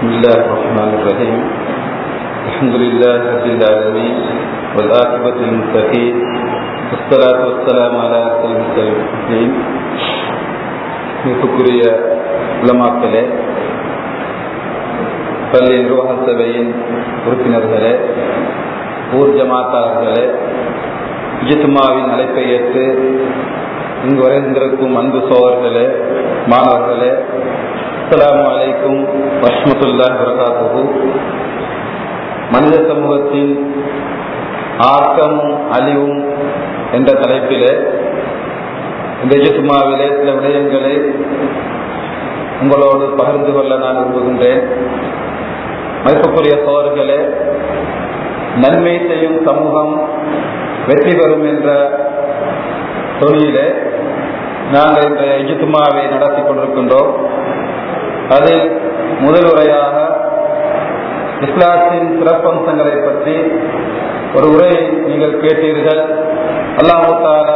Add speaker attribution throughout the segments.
Speaker 1: بسم الله الرحمن الرحيم الحمد لله رب العالمين والعاقبة للمتقين والصلاة والسلام على أسلم المرسلين மிகக்குரிய உலமாக்களே பள்ளி நிர்வாக சபையின் உறுப்பினர்களே ஊர் ஜமாத்தாளர்களே இஜித்துமாவின் அழைப்பை ஏற்று இங்கு வரைந்திருக்கும் அன்பு சோழர்களே மாணவர்களே அஸ்லாம் வலைக்கும் வஷ்மத்துல்லா வரகாத்து மனித சமூகத்தின் ஆக்கமும் அழிவும் என்ற தலைப்பிலே இந்த இஜுமாவிலே சில விடயங்களை உங்களோடு பகிர்ந்து கொள்ள நான் விரும்புகின்றேன் மதிப்புக்குரிய சோழர்களே நன்மை செய்யும் சமூகம் வெற்றி பெறும் என்ற தொழிலே நாங்கள் இந்த இஜுத்துமாவை நடத்தி கொண்டிருக்கின்றோம் அதில் முதல் உரையாக இஸ்லாத்தின் சிறப்பம்சங்களை பற்றி ஒரு உரையை நீங்கள் கேட்டீர்கள் அல்லாஹால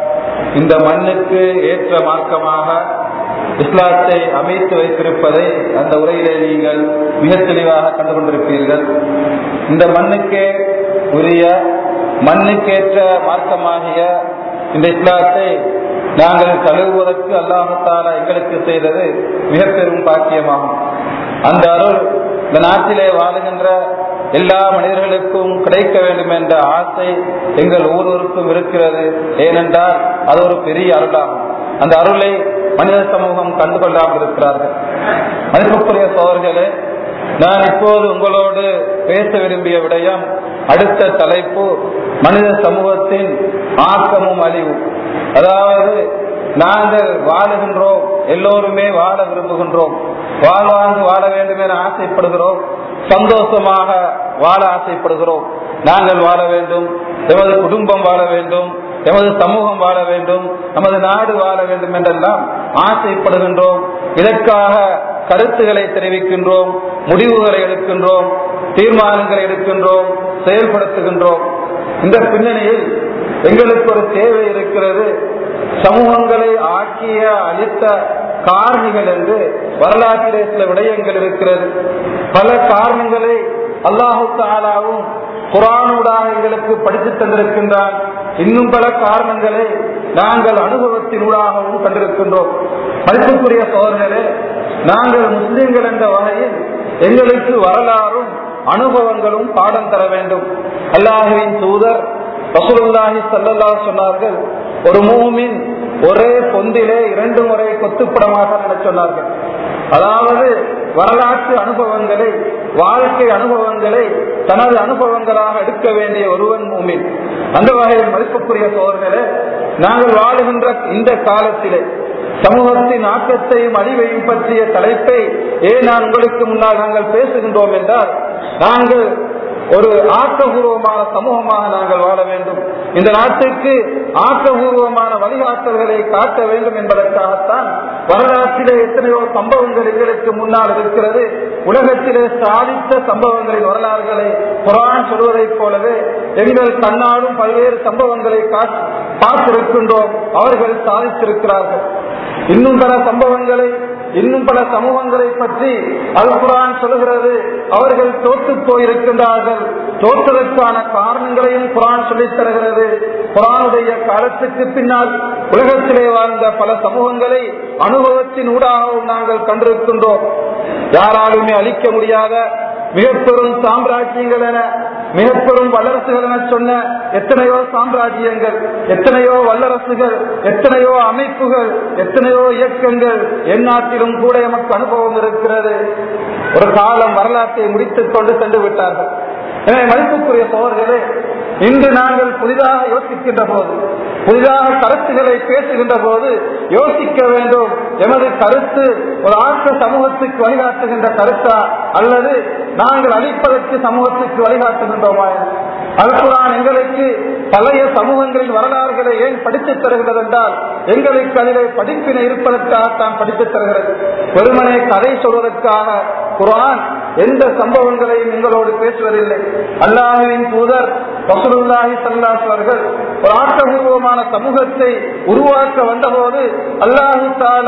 Speaker 1: இந்த மண்ணுக்கு ஏற்ற மார்க்கமாக இஸ்லாத்தை அமைத்து வைத்திருப்பதை அந்த உரையிலே நீங்கள் மிக தெளிவாக கண்டு கொண்டிருப்பீர்கள் இந்த மண்ணுக்கே உரிய மண்ணுக்கேற்ற மார்க்கமாகிய இந்த இஸ்லாத்தை நாங்கள் தழுவுவதற்கு அல்லாஹால எங்களுக்கு செய்தது மிக பெரும் பாக்கியமாகும் அந்த அருள் இந்த நாட்டிலே வாழுகின்ற எல்லா மனிதர்களுக்கும் கிடைக்க வேண்டும் என்ற ஆசை எங்கள் ஒவ்வொருவருக்கும் இருக்கிறது ஏனென்றால் அது ஒரு பெரிய அருளாகும் அந்த அருளை மனித சமூகம் கண்டுகொள்ளாமல் இருக்கிறார்கள் மதிப்புக்குரிய சோழர்களே நான் இப்போது உங்களோடு பேச விரும்பிய விடயம் அடுத்த தலைப்பு மனித சமூகத்தின் ஆக்கமும் அழிவும் அதாவது நாங்கள் வாழுகின்றோம் எல்லோருமே வாழ விரும்புகின்றோம் வாழ்வாங்கு வாழ வேண்டும் என ஆசைப்படுகிறோம் சந்தோஷமாக வாழ ஆசைப்படுகிறோம் நாங்கள் வாழ வேண்டும் எமது குடும்பம் வாழ வேண்டும் எமது சமூகம் வாழ வேண்டும் நமது நாடு வாழ வேண்டும் என்றெல்லாம் ஆசைப்படுகின்றோம் இதற்காக கருத்துக்களை தெரிவிக்கின்றோம் முடிவுகளை எடுக்கின்றோம் தீர்மானங்களை எடுக்கின்றோம் செயல்படுத்துகின்றோம் இந்த பின்னணியில் எங்களுக்கு ஒரு தேவை இருக்கிறது சமூகங்களை ஆக்கிய அளித்த காரணிகள் என்று வரலாற்றிலே சில விடயங்கள் இருக்கிறது பல காரணங்களை அல்லாஹு தாலாவும் குரானூடாக எங்களுக்கு படித்து தந்திருக்கின்றான் இன்னும் பல காரணங்களை நாங்கள் அனுபவத்தினூடாகவும் கண்டிருக்கின்றோம் மதிப்புக்குரிய சோதர்களே நாங்கள் முஸ்லிம்கள் என்ற வகையில் எங்களுக்கு வரலாறும் அனுபவங்களும் பாடம் தர வேண்டும் அல்லாஹுவின் தூதர் ரசூலுல்லாஹி சல்லல்லா சொன்னார்கள் ஒரு மூமின் ஒரே பொந்திலே இரண்டு முறை கொத்துப்பட மாட்டார் என சொன்னார்கள் அதாவது வரலாற்று அனுபவங்களை வாழ்க்கை அனுபவங்களை தனது அனுபவங்களாக எடுக்க வேண்டிய ஒருவன் மூமின் அந்த வகையில் மதிப்புக்குரிய சோழர்களே நாங்கள் வாழுகின்ற இந்த காலத்திலே சமூகத்தின் ஆக்கத்தையும் அழிவையும் பற்றிய தலைப்பை ஏன் நான் உங்களுக்கு முன்னால் நாங்கள் பேசுகின்றோம் என்றால் நாங்கள் ஒரு ஆக்கபூர்வமான சமூகமாக நாங்கள் வாழ வேண்டும் இந்த நாட்டுக்கு ஆக்கபூர்வமான வழிகாட்டல்களை காட்ட வேண்டும் என்பதற்காகத்தான் வரலாற்றிலே எத்தனையோ சம்பவங்கள் எங்களுக்கு முன்னால் இருக்கிறது உலகத்திலே சாதித்த சம்பவங்களின் வரலாறுகளை குரான் சொல்வதைப் போலவே எங்கள் கண்ணாலும் பல்வேறு சம்பவங்களை பார்த்திருக்கின்றோம் அவர்கள் சாதித்திருக்கிறார்கள் இன்னும் பல சம்பவங்களை இன்னும் பல சமூகங்களை பற்றி அல் குரான் சொல்லுகிறது அவர்கள் தோற்று போயிருக்கின்றார்கள் தோற்றதற்கான காரணங்களையும் குரான் சொல்லித் தருகிறது குரானுடைய காலத்துக்கு பின்னால் உலகத்திலே வாழ்ந்த பல சமூகங்களை அனுபவத்தின் ஊடாகவும் நாங்கள் கண்டிருக்கின்றோம் யாராலுமே அழிக்க முடியாத மிக பெரும் சாம்ராஜ்யங்கள் என மிக பெரும் வல்லரசுகள் என சொன்ன எத்தனையோ சாம்ராஜ்யங்கள் எத்தனையோ வல்லரசுகள் எத்தனையோ அமைப்புகள் எத்தனையோ இயக்கங்கள் எந்நாட்டிலும் கூட எமக்கு அனுபவம் இருக்கிறது ஒரு காலம் வரலாற்றை முடித்துக் கொண்டு சென்று விட்டார்கள் எனவே மதிப்புக்குரிய சோழர்களே இன்று நாங்கள் புதிதாக யோசிக்கின்ற போது புதிதாக கருத்துக்களை பேசுகின்ற போது யோசிக்க வேண்டும் எமது கருத்து ஒரு ஆக்க சமூகத்துக்கு வழிகாட்டுகின்ற கருத்தா அல்லது நாங்கள் அளிப்பதற்கு சமூகத்துக்கு வழிகாட்டுகின்றோமா அல்குரான் எங்களுக்கு பழைய சமூகங்களின் வரலாறுகளை ஏன் படித்துத் தருகிறது என்றால் எங்களுக்கு அதிலே படிப்பினை இருப்பதற்காகத்தான் படித்துத் தருகிறது வெறுமனே கதை சொல்வதற்காக குரான் எந்த சம்பவங்களையும் எங்களோடு பேசுவதில்லை அல்லாஹுவின் தூதர் ரசூலுல்லாஹி ஸல்லல்லாஹு அவர்கள் ஒரு ஆக்கபூர்வமான சமூகத்தை உருவாக்க வந்தபோது அல்லாஹு தாலா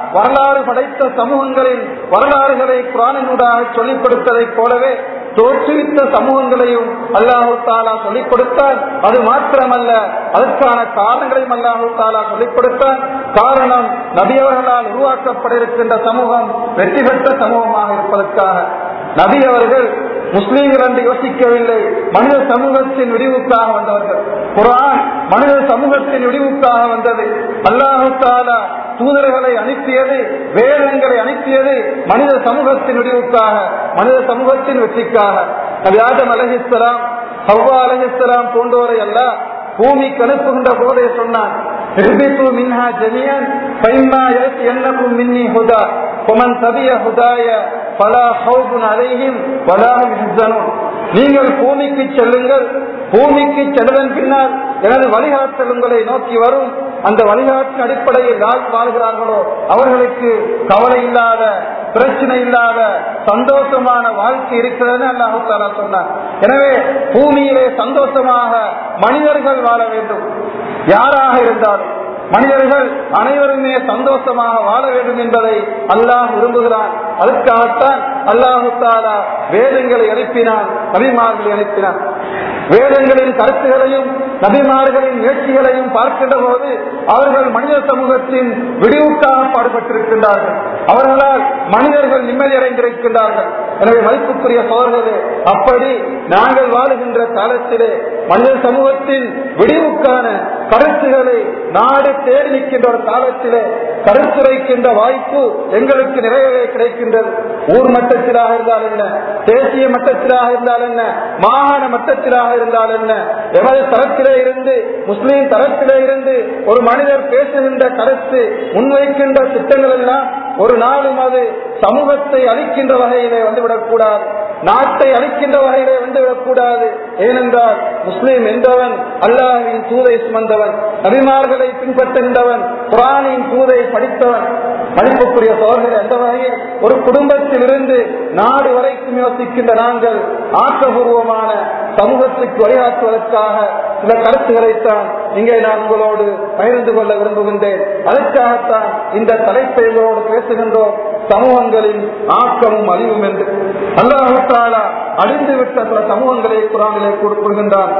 Speaker 1: வரலாறு படைத்த சமூகங்களின் வரலாறுகளை குரானினூடாக சொல்லிக் கொடுத்ததைப் போலவே தோற்றுவித்த சமூகங்களையும் அல்லாஹு தாலா சொல்லிக் கொடுத்தால் அது மாத்திரமல்ல அதற்கான காரணங்களையும் அல்லாஹு தாலா சொல்லிக் கொடுத்தால் காரணம் நபியவர்களால் உருவாக்கப்பட இருக்கின்ற சமூகம் வெற்றி பெற்ற சமூகமாக இருப்பதற்காக நபி அவர்கள் முஸ்லீம்கள் என்று யோசிக்கவில்லை மனித சமூகத்தின் விடிவுக்காக வந்தவர்கள் குரான் மனித சமூகத்தின் விடிவுக்காக வந்தது அல்லாஹு தாலா தூதர்களை அனுப்பியது வேதங்களை அனுப்பியது மனித சமூகத்தின் விடிவுக்காக மனித சமூகத்தின் வெற்றிக்காக நபி ஆதம் அலஹிஸ்லாம் ஹவ்வா அலஹிஸ்லாம் போன்றோரை அல்ல பூமிக்கு அனுப்புகின்ற போதே சொன்னான் اهبطوا منها جميعا فإما يأتينكم مني هدى ومن تبع هداي فلا خوف عليهم ولا هم يحزنون நீங்கள் பூமிக்கு செல்லுங்கள் பூமிக்கு செல்வதன் பின்னால் எனது வழிகாட்டல் உங்களை நோக்கி வரும் அந்த வழிகாட்டின் அடிப்படையில் யார் வாழ்கிறார்களோ அவர்களுக்கு கவலை இல்லாத பிரச்சனை இல்லாத சந்தோஷமான வாழ்க்கை இருக்கிறது அல்லாஹு தாலா சொன்னார் எனவே பூமியிலே சந்தோஷமாக மனிதர்கள் வாழ வேண்டும் யாராக இருந்தாலும் மனிதர்கள் அனைவருமே சந்தோஷமாக வாழ வேண்டும் என்பதை அல்லாஹ் விரும்புகிறான் அதுக்காகத்தான் அல்லாஹு தாலா வேதங்களை அனுப்பினான் நபிமார்களை அனுப்பினான் வேதங்களின் கருத்துகளையும் நபிமார்களின் முயற்சிகளையும் பார்க்கின்ற போது அவர்கள் மனித சமூகத்தின் விடிவுக்காக பாடுபட்டிருக்கின்றார்கள் அவர்களால் மனிதர்கள் நிம்மதி அடைந்திருக்கின்றார்கள் எனவே மதிப்புக்குரிய சோழர்களே அப்படி நாங்கள் வாழுகின்ற காலத்திலே மனித சமூகத்தின் விடிவுக்கான கருத்துகளை நாடு தேடி நிற்கின்ற ஒரு காலத்திலே கருத்துரைக்கின்ற வாய்ப்பு எங்களுக்கு நிறையவே கிடைக்கின்றது ஊர் மட்டத்திலாக இருந்தால் என்ன தேசிய மட்டத்திலாக இருந்தால் என்ன மாகாண மட்டத்திலாக இருந்தால் என்ன எமது தரத்திலே இருந்து முஸ்லீம் தரத்திலே இருந்து ஒரு மனிதர் பேசுகின்ற கருத்து முன்வைக்கின்ற திட்டங்கள் எல்லாம் ஒரு நாளும் அது சமூகத்தை அழிக்கின்ற வகையிலே வந்துவிடக்கூடாது நாட்டை அழிக்கின்ற வகையிலே வந்துவிடக்கூடாது ஏனென்றால் முஸ்லீம் என்பவன் அல்லாஹின் தூதை சுமந்தவன் நபிமார்களை பின்பற்றுகின்றவன் குரானின் தூதை படித்தவன் மதிப்புக்குரிய சோழர்கள் எந்த வகையில் ஒரு குடும்பத்தில் இருந்து நாடு வரைக்கும் யோசிக்கின்ற நாங்கள் ஆக்கபூர்வமான சமூகத்துக்கு வழிகாட்டுவதற்காக சில கருத்துக்களைத்தான் இங்கே நான் உங்களோடு பகிர்ந்து கொள்ள விரும்புகின்றேன் அதற்காகத்தான் இந்த தலைப்பை உங்களோடு பேசுகின்றோம் சமூகங்களின் ஆக்கமும் அழிவும் என்று அல்லாஹாலா அழிந்துவிட்ட சில சமூகங்களை குரானிலே கொடுக்கின்றான்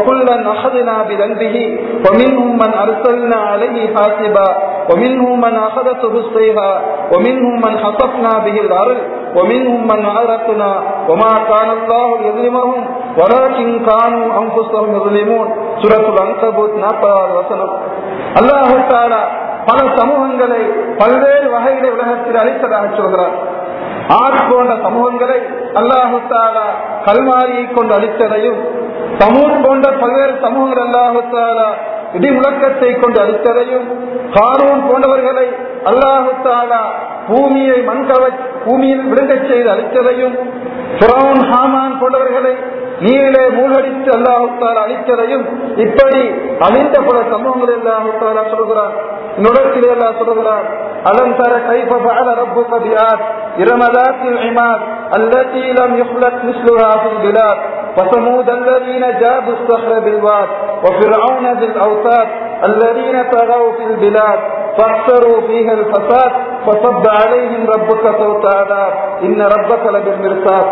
Speaker 1: ومنهم من أرسلنا عليه حاسبا ومنهم من أخذته الصيحة ومنهم من خسفنا به الأرض ومنهم من أغرقنا وما كان الله ليظلمهم ولكن كانوا أنفسهم يظلمون سورة العنكبوت 40 வசனம் அல்லாஹு தாலா பல சமூகங்களை பல்வேறு வகையிலே உலகத்தில் அளித்ததாக சொல்கிறார் ஆறு போன்ற சமூகங்களை அல்லாஹு தாலா கல்மாரியை கொண்டு அளித்ததையும் சமூகம் போன்ற பல்வேறு சமூகங்கள் அல்லாஹு தாலா இடி முழக்கத்தை கொண்டு அளித்ததையும் காரூன் போன்றவர்களை அல்லாஹு தாலா பூமியை மண்கவ பூமியில் விழுங்கச் செய்து அளித்ததையும் புறவுன் ஹாமான் போன்றவர்களை நீரிலே மூழ்கடித்து அல்லாஹுத்தால் அழித்ததையும் இப்படி அழிந்த பல சமூகங்கள் அல்லாஹுத்தாலா சொல்கிறார் நுடத்திலே எல்லாம் சொல்கிறார் அலம் தர கைஃப ஃபஅல ரப்புக பிஆத் இரமதாத்தில் இமாத் التي لم يخلق مثلها في البلاد وثمود الذين جابوا الصخر بالواد وفرعون ذي الاوتاد الذين طغوا في البلاد فاكثروا فيها الفساد فصب عليهم ربك سوط عذاب ان ربك لبالمرصاد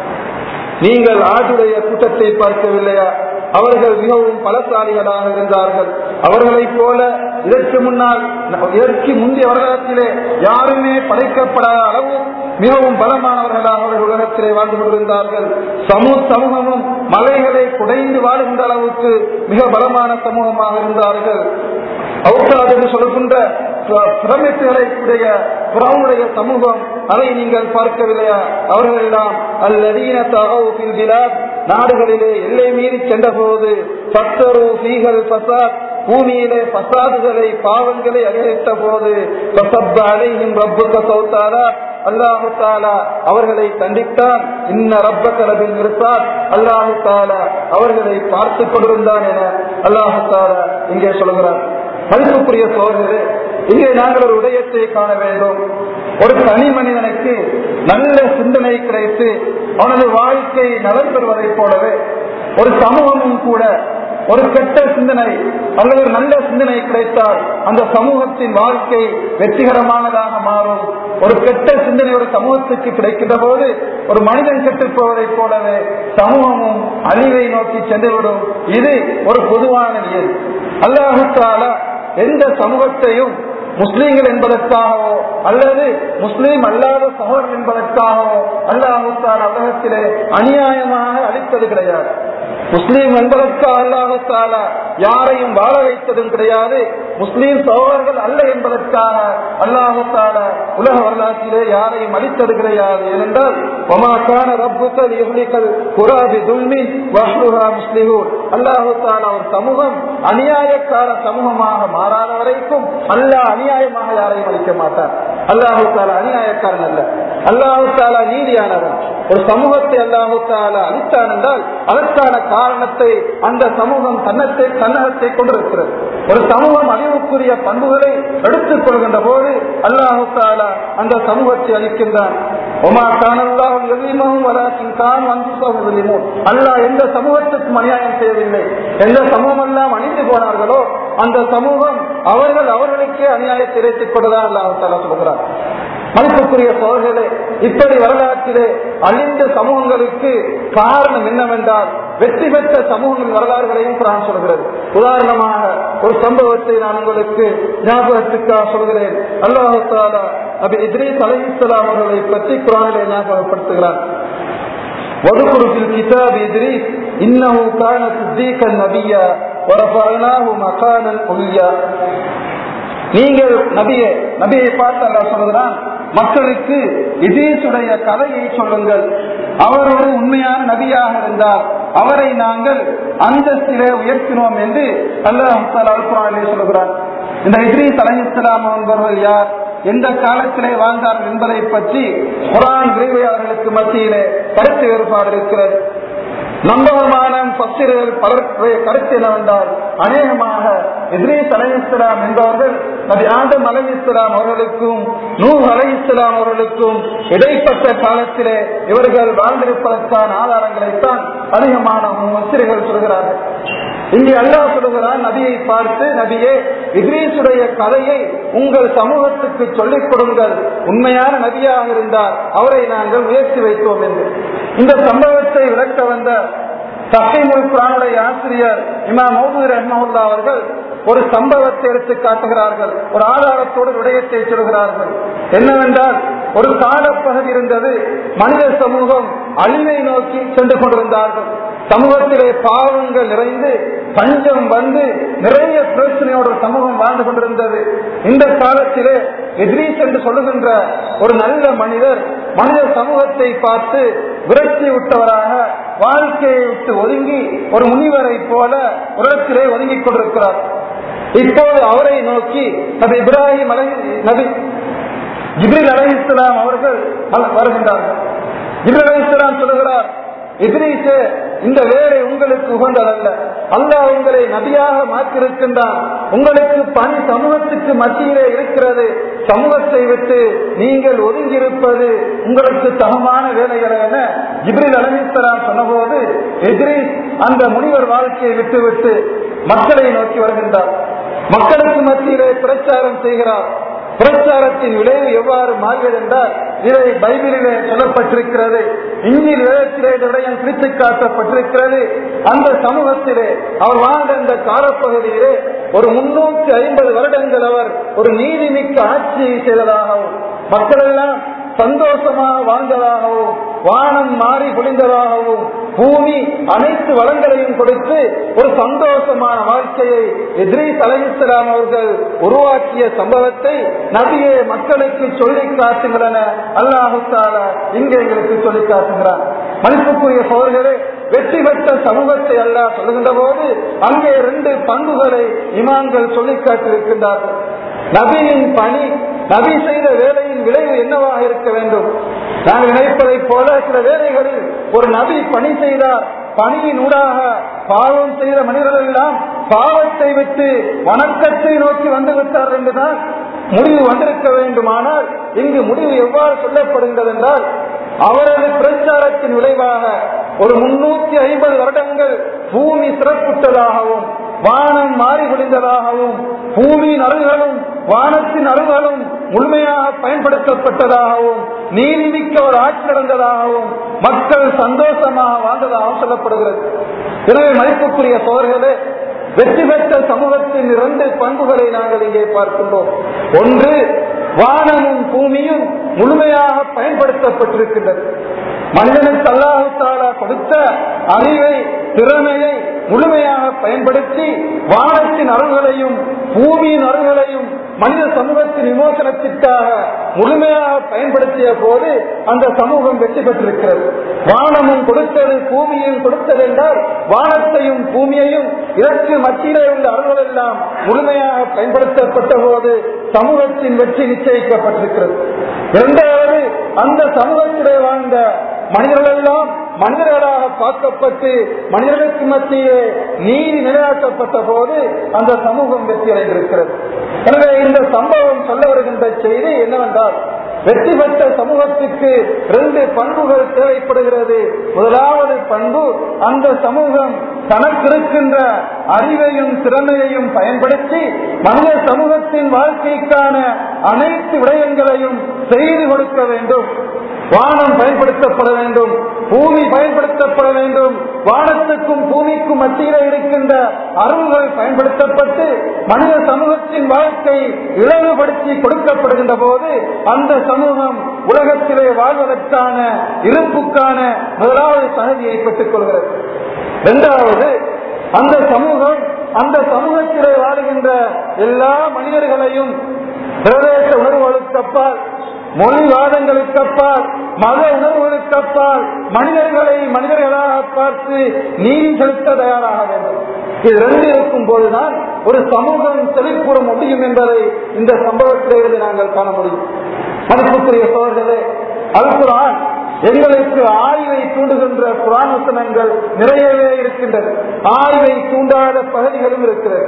Speaker 1: நீங்கள் ஆடுடைய கூட்டத்தை பார்க்கவில்லையா அவர்கள் மிகவும் பலசாலிகளாக இருந்தார்கள் அவர்களைப் போல இதற்கு முன்னால் இதற்கு முந்தைய வருடத்திலே யாருமே படைக்கப்படாத அளவு மிகவும் பலமானவர்களாக அவர்கள் உலகத்திலே வாழ்ந்து கொண்டிருந்தார்கள் சமூக சமூகமும் மலைகளை குடைந்து வாழ்கின்ற அளவுக்கு மிக பலமான சமூகமாக இருந்தார்கள் அவுத்தாது என்று சொல்கின்ற பிரமிட்டுகளை உடைய புறவுடைய சமூகம் அதை நீங்கள் பார்க்கவில்லையா அவர்கள் எல்லாம் அல்லதீன தகவல் பிலாத் நாடுகளிலே எல்லை மீறி சென்ற போது பத்தரு ஃபீகல் பசாத் பூமியிலே பசாதுகளை பாவங்களை அதிகரித்த போது அலையும் ரப்புக்க சௌத்தாரா அல்லாஹு தாலா அவர்களை தண்டித்தான் இன்ன ரப்ப கலபில் நிறுத்தார் அல்லாஹு தாலா அவர்களை பார்த்து கொண்டிருந்தான் என அல்லாஹு தாலா இங்கே சொல்கிறார் மதிப்புக்குரிய சோழர்களே இங்கே நாங்கள் ஒரு உதயத்தை காண வேண்டும் ஒரு தனி மனிதனுக்கு நல்ல சிந்தனை கிடைத்து அவனது வாழ்க்கை நலன் பெறுவதைப் போலவே ஒரு சமூகமும் கூட ஒரு கெட்ட சிந்தனை அல்லது ஒரு நல்ல சிந்தனை கிடைத்தால் அந்த சமூகத்தின் வாழ்க்கை வெற்றிகரமானதாக மாறும் ஒரு கெட்ட சிந்தனை ஒரு சமூகத்துக்கு கிடைக்கின்ற போது ஒரு மனிதன் கெட்டு போவதைப் போலவே சமூகமும் அழிவை நோக்கி சென்றுவிடும் இது ஒரு பொதுவான நிலை அல்லாஹால எந்த சமூகத்தையும் முஸ்லீம்கள் என்பதற்காகவோ அல்லது முஸ்லீம் அல்லாத சகோதரர் என்பதற்காகவோ அல்லாஹுத்தால் உலகத்திலே அநியாயமாக அளித்தது கிடையாது முஸ்லீம் என்பதற்காக அல்லாஹுத்தால யாரையும் வாழ வைத்ததும் கிடையாது முஸ்லீம் சகோதரர்கள் அல்ல என்பதற்காக அல்லாஹுத்தால உலக வரலாற்றிலே யாரையும் அளித்தது கிடையாது ஏனென்றால் ஒமாக்கான ரப்புக்கள் இஹ்லிகள் குராபி துல்மி வஹ்லுஹா முஸ்லிஹூன் அல்லாஹுத்தால ஒரு சமூகம் அநியாயக்கார சமூகமாக மாறாத வரைக்கும் அல்லாஹ் அநியாயமாக யாரையும் அளிக்க மாட்டார் அல்லாஹு தாலா அநியாயக்காரன் அல்ல அல்லாஹு தாலா நீதியானவன் ஒரு சமூகத்தை அல்லாஹு தாலா அளித்தான் என்றால் அதற்கான காரணத்தை அந்த சமூகம் தன்னத்தை தன்னகத்தை கொண்டிருக்கிறது ஒரு சமூகம் அழிவுக்குரிய பண்புகளை எடுத்துக் கொள்கின்ற போது அல்லாஹு தாலா அந்த சமூகத்தை அளிக்கின்றான் ஒமா கானல்லாஹும் எதிரிமவும் வராசின் தான் வந்து அல்லாஹ் எந்த சமூகத்துக்கும் அநியாயம் செய்யவில்லை எந்த சமூகம் எல்லாம் அணிந்து போனார்களோ அந்த சமூகம் அவர்கள் அவர்களுக்கே அநியாயத்தை இறைத்துக் கொண்டுதான் அல்லாஹு தாலா சொல்கிறார் மதிப்புக்குரிய சோழர்களே இப்படி வரலாற்றிலே அழிந்த சமூகங்களுக்கு காரணம் என்னவென்றால் வெற்றி பெற்ற சமூகங்கள் வரலாறுகளையும் குரான் சொல்கிறது உதாரணமாக ஒரு சம்பவத்தை நான் உங்களுக்கு ஞாபகத்துக்காக சொல்கிறேன் அல்லாஹு தாலா அபி இத்ரீஸ் அலைஹிஸ்ஸலாம் அவர்களை பற்றி குரானிலே ஞாபகப்படுத்துகிறார் وذكر في الكتاب إدريس إنه كان صديقا نبيا ورفعناه مكانا عليا நீங்கள் நபியை நபியை பார்த்து அல்லா சொல்லுகிறான் மக்களுக்கு இதீசுடைய கதையை சொல்லுங்கள் அவர் ஒரு உண்மையான நபியாக இருந்தார் அவரை நாங்கள் அந்தஸ்திலே உயர்த்தினோம் என்று அல்லாஹ் சொல்லுகிறான் இந்த இத்ரீஸ் அலைஹிஸ்லாம் என்பவர்கள் யார் எந்த காலத்திலே வாழ்ந்தார்கள் என்பதை பற்றி குரான் விரைவையாளர்களுக்கு மத்தியிலே கருத்து வேறுபாடு இருக்கிறது நம்பகமான பசிர்கள் பலருடைய கருத்து என்னவென்றால் அநேகமாக இத்ரீஸ் அலை இஸ்லாம் என்பவர்கள் நபி ஆதம் அலை இஸ்லாம் அவர்களுக்கும் நூ அலை இஸ்லாம் அவர்களுக்கும் இடைப்பட்ட காலத்திலே இவர்கள் வாழ்ந்திருப்பதற்கான ஆதாரங்களைத்தான் அதிகமான வசிரிகள் சொல்கிறார்கள் இங்கே அல்லாஹ் சொல்லுகிறான் நபியை பார்த்து நபியே இத்ரீசுடைய கதையை உங்கள் சமூகத்துக்கு சொல்லிக் கொடுங்கள் உண்மையான நபியாக இருந்தால் அவரை நாங்கள் உயர்த்தி வைத்தோம் என்று இந்த சம்பவத்தை விளக்க வந்த தகைமுல் குரானுடைய ஆசிரியர் இமாம் மௌதூர் ரஹ்மஹுல்லா அவர்கள் ஒரு சம்பவத்தை எடுத்து காட்டுகிறார்கள் ஒரு ஆதாரத்தோடு விடயத்தை சொல்கிறார்கள் என்னவென்றால் ஒரு காலப்பகுதி இருந்தது மனித சமூகம் அழிவை நோக்கி சென்று கொண்டிருந்தார்கள் சமூகத்திலே பாவங்கள் நிறைந்து பஞ்சம் வந்து நிறைய பிரச்சனையோட சமூகம் வாழ்ந்து கொண்டிருந்தது இந்த காலத்திலே எதிரீஸ் என்று சொல்லுகின்ற ஒரு நல்ல மனிதர் மனித சமூகத்தை பார்த்து விரட்சி விட்டவராக வாழ்க்கையை விட்டு ஒதுங்கி ஒரு முனிவரை போல உலகத்திலே ஒதுங்கிக் கொண்டிருக்கிறார் இப்போது அவரை நோக்கி நபி இப்ராஹிம் அலை நபி ஜிப்ரில் அலை இஸ்லாம் அவர்கள் வருகின்றார்கள் ஜிப்ரில் அலை இஸ்லாம் சொல்லுகிறார் எதிரீசே இந்த வேலை உங்களுக்கு உகந்ததல்ல அல்லாஹ் உங்களை நபியாக மாற்றிருக்கின்றான் உங்களுக்கு பணி சமூகத்துக்கு மத்தியிலே இருக்கிறது சமூகத்தை விட்டு நீங்கள் ஒதுங்கியிருப்பது உங்களுக்கு சமமான வேலைகள் என ஜிப்ரில் அலமிஸ்லாம் சொன்னபோது எதிரீஸ் அந்த முனிவர் வாழ்க்கையை விட்டுவிட்டு மக்களை நோக்கி வருகின்றார் மக்களுக்கு மத்தியிலே பிரச்சாரம் செய்கிறார் பிரச்சாரத்தின் விளைவு எவ்வாறு மாறியது என்றால் இதை பைபிளிலே சொல்லப்பட்டிருக்கிறது இஞ்சில் வேதத்திலே இந்த விடயம் பிரித்து காட்டப்பட்டிருக்கிறது அந்த சமூகத்திலே அவர் வாழ்ந்த இந்த காலப்பகுதியிலே ஒரு முன்னூற்றி ஐம்பது வருடங்கள் அவர் ஒரு நீதிமிக்க ஆட்சியை செய்ததாகவும் மக்கள் எல்லாம் சந்தோஷமாக வாழ்ந்ததாகவும் வானம் மாறி பொழிந்ததாகவும் பூமி அனைத்து வளங்களையும் கொடுத்து ஒரு சந்தோஷமான வாழ்க்கையை எதிரி தலைவிஸ்லாம் அவர்கள் உருவாக்கிய சம்பவத்தை நபியே மக்களுக்கு சொல்லி காட்டுங்கள் என அல்லாஹுத்தால இங்கே எங்களுக்கு சொல்லி காட்டுகிறார் மதிப்புக்குரிய சோழர்களே வெற்றி பெற்ற சமூகத்தை அல்லாஹ் சொல்லுகின்ற போது அங்கே ரெண்டு பண்புகளை இமான்கள் சொல்லி காட்டியிருக்கின்றார்கள் நபியின் பணி நபி செய்த வேலையின் விளைவு என்னவாக இருக்க வேண்டும் நாங்கள் நினைப்பதை போல சில வேலைகளில் ஒரு நபி பணி செய்தார் பணியின் ஊடாக பாவம் செய்த மனிதர்கள் எல்லாம் பாவத்தை விட்டு வணக்கத்தை நோக்கி வந்து விட்டார் என்றுதான் முடிவு வந்திருக்க வேண்டுமானால் இங்கு முடிவு எவ்வாறு சொல்லப்படுகின்றது என்றால் அவரது பிரச்சாரத்தின் விளைவாக ஒரு முன்னூத்தி ஐம்பது வருடங்கள் பூமி சிறப்புற்றதாகவும் வானம் மாறி குடிந்ததாகவும் பூமியின் அருள்களும் வானத்தின் அருள்களும் முழுமையாக பயன்படுத்தப்பட்டதாகவும் நீதிமிக்க ஒரு ஆட்சி நடந்ததாகவும் மக்கள் சந்தோஷமாக வாழ்ந்ததாகவும் சொல்லப்படுகிறது எனவே மதிப்புக்குரிய சோர்களே வெற்றி பெற்ற சமூகத்தின் இரண்டு பண்புகளை நாங்கள் இங்கே பார்க்கின்றோம் ஒன்று வானமும் பூமியும் முழுமையாக பயன்படுத்தப்பட்டிருக்கின்றது மனிதனுக்கு அல்லாஹு தாலா கொடுத்த அறிவை திறமையை முழுமையாக பயன்படுத்தி வானத்தின் அருள்களையும் பூமியின் அருள்களையும் மனித சமூகத்தின் விமோசனத்திற்காக முழுமையாக பயன்படுத்திய போது அந்த சமூகம் வெற்றி பெற்றிருக்கிறது வானமும் கொடுத்தது பூமியையும் கொடுத்தது என்றால் வானத்தையும் பூமியையும் இதற்கு மத்தியிலே உள்ள அருள்கள் எல்லாம் முழுமையாக பயன்படுத்தப்பட்ட போது சமூகத்தின் வெற்றி நிச்சயிக்கப்பட்டிருக்கிறது இரண்டாவது அந்த சமூகத்திலே வாழ்ந்த மனிதர்கள் எல்லாம் மனிதர்களாக பார்க்கப்பட்டு மனிதர்களுக்கு மத்தியே நீதி நிலைநாட்டப்பட்ட போது அந்த சமூகம் வெற்றி அடைந்திருக்கிறது எனவே இந்த சம்பவம் சொல்ல வருகின்ற செய்தி என்னவென்றால் வெற்றி பெற்ற சமூகத்துக்கு ரெண்டு பண்புகள் தேவைப்படுகிறது முதலாவது பண்பு அந்த சமூகம் தனக்கு இருக்கின்ற அறிவையும் திறமையையும் பயன்படுத்தி மனித சமூகத்தின் வாழ்க்கைக்கான அனைத்து விடயங்களையும் செய்து கொடுக்க வேண்டும் வானம் பயன்படுத்தப்பட வேண்டும் பூமி பயன்படுத்தப்பட வேண்டும் வானத்துக்கும் பூமிக்கும் மத்தியிலே இருக்கின்ற அருள்கள் பயன்படுத்தப்பட்டு மனித சமூகத்தின் வாழ்க்கை இழவுபடுத்தி கொடுக்கப்படுகின்ற போது அந்த சமூகம் உலகத்திலே வாழ்வதற்கான இருப்புக்கான முதலாவது தகுதியை பெற்றுக் கொள்கிறது இரண்டாவது அந்த சமூகம் அந்த சமூகத்திலே வாழுகின்ற எல்லா மனிதர்களையும் பிரதேச உணர்வுகளுக்கு அப்பால் மொழிவாதங்களுக்கு அப்பால் மத உணர்வுகளுக்கு அப்பால் மனிதர்களை மனிதர்களாக பார்த்து நீதி செலுத்த தயாராக வேண்டும் இது ரெண்டு இருக்கும் போதுதான் ஒரு சமூகம் செழிப்புற முடியும் என்பதை இந்த சம்பவத்திலிருந்து நாங்கள் காண முடியும் மதிப்புக்குரிய சோழர்களே அல்குரான் எங்களுக்கு ஆய்வை தூண்டுகின்ற குரான் வசனங்கள் நிறையவே இருக்கின்றது ஆய்வை தூண்டாத பகுதிகளும் இருக்கிறது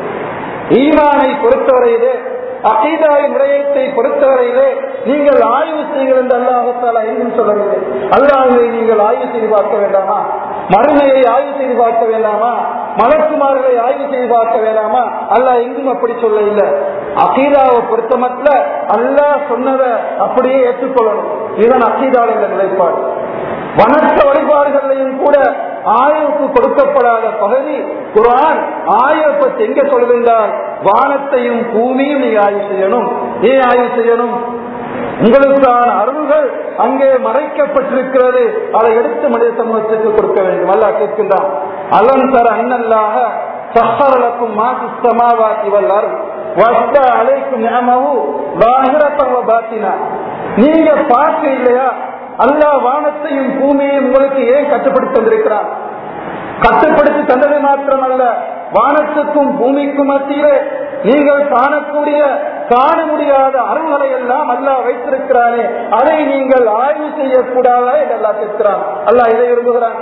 Speaker 1: ஈமானை பொறுத்தவரையிலே அகீதாவின் விடயத்தை பொறுத்தவரையிலே நீங்கள் ஆய்வு செய்யுங்கள் என்று அல்லாஹால எங்கும் சொல்லவில்லை அல்லாஹை நீங்கள் ஆய்வு செய்து பார்க்க வேண்டாமா மறுமையை ஆய்வு செய்து பார்க்க வேண்டாமா மலக்குமார்களை ஆய்வு செய்து பார்க்க வேண்டாமா அல்லாஹ் எங்கும் அப்படி சொல்ல இல்லை அகீதாவை பொறுத்த மட்டும் அல்லாஹ் சொன்னதை அப்படியே ஏற்றுக்கொள்ளணும் இதுதான் அகீதாவில் என்ற நிலைப்பாடு வணக்க வழிபாடுகளையும் கூட ஆய்வுக்கு கொடுக்கப்படாத பகுதி குரான் ஆய்வை பற்றி எங்க சொல்லுகின்றால் வானத்தையும் பூமியும் நீங்க ஆய்வு செய்யணும் ஏன் ஆய்வு செய்யணும் உங்களுக்கான அருள்கள் அங்கே மறைக்கப்பட்டிருக்கிறது அதை எடுத்து மனித சமூகத்திற்கு கொடுக்க வேண்டும் அல்ல கேட்கின்றான் அலன் தர அண்ணல்லாக சஹரலக்கும் மாசி சமாவாசி வல்லார் வஸ்த அலைக்கும் ஞாமகு பாகிரத்தவ பாத்தினா நீங்க பார்க்க இல்லையா அல்லாஹ் வானத்தையும் பூமியையும் உங்களுக்கு ஏன் கட்டுப்படுத்தி தந்திருக்கிறான் கட்டுப்படுத்தி தந்தது மாத்திரமல்ல வானத்துக்கும் பூமிக்கும் மத்தியிலே நீங்கள் காணக்கூடிய காண முடியாத அருள்களை எல்லாம் அல்லாஹ் வைத்திருக்கிறானே அதை நீங்கள் ஆய்வு செய்யக்கூடாதா என்று அல்லாஹ் கேட்கிறான் அல்லாஹ் இதை விரும்புகிறான்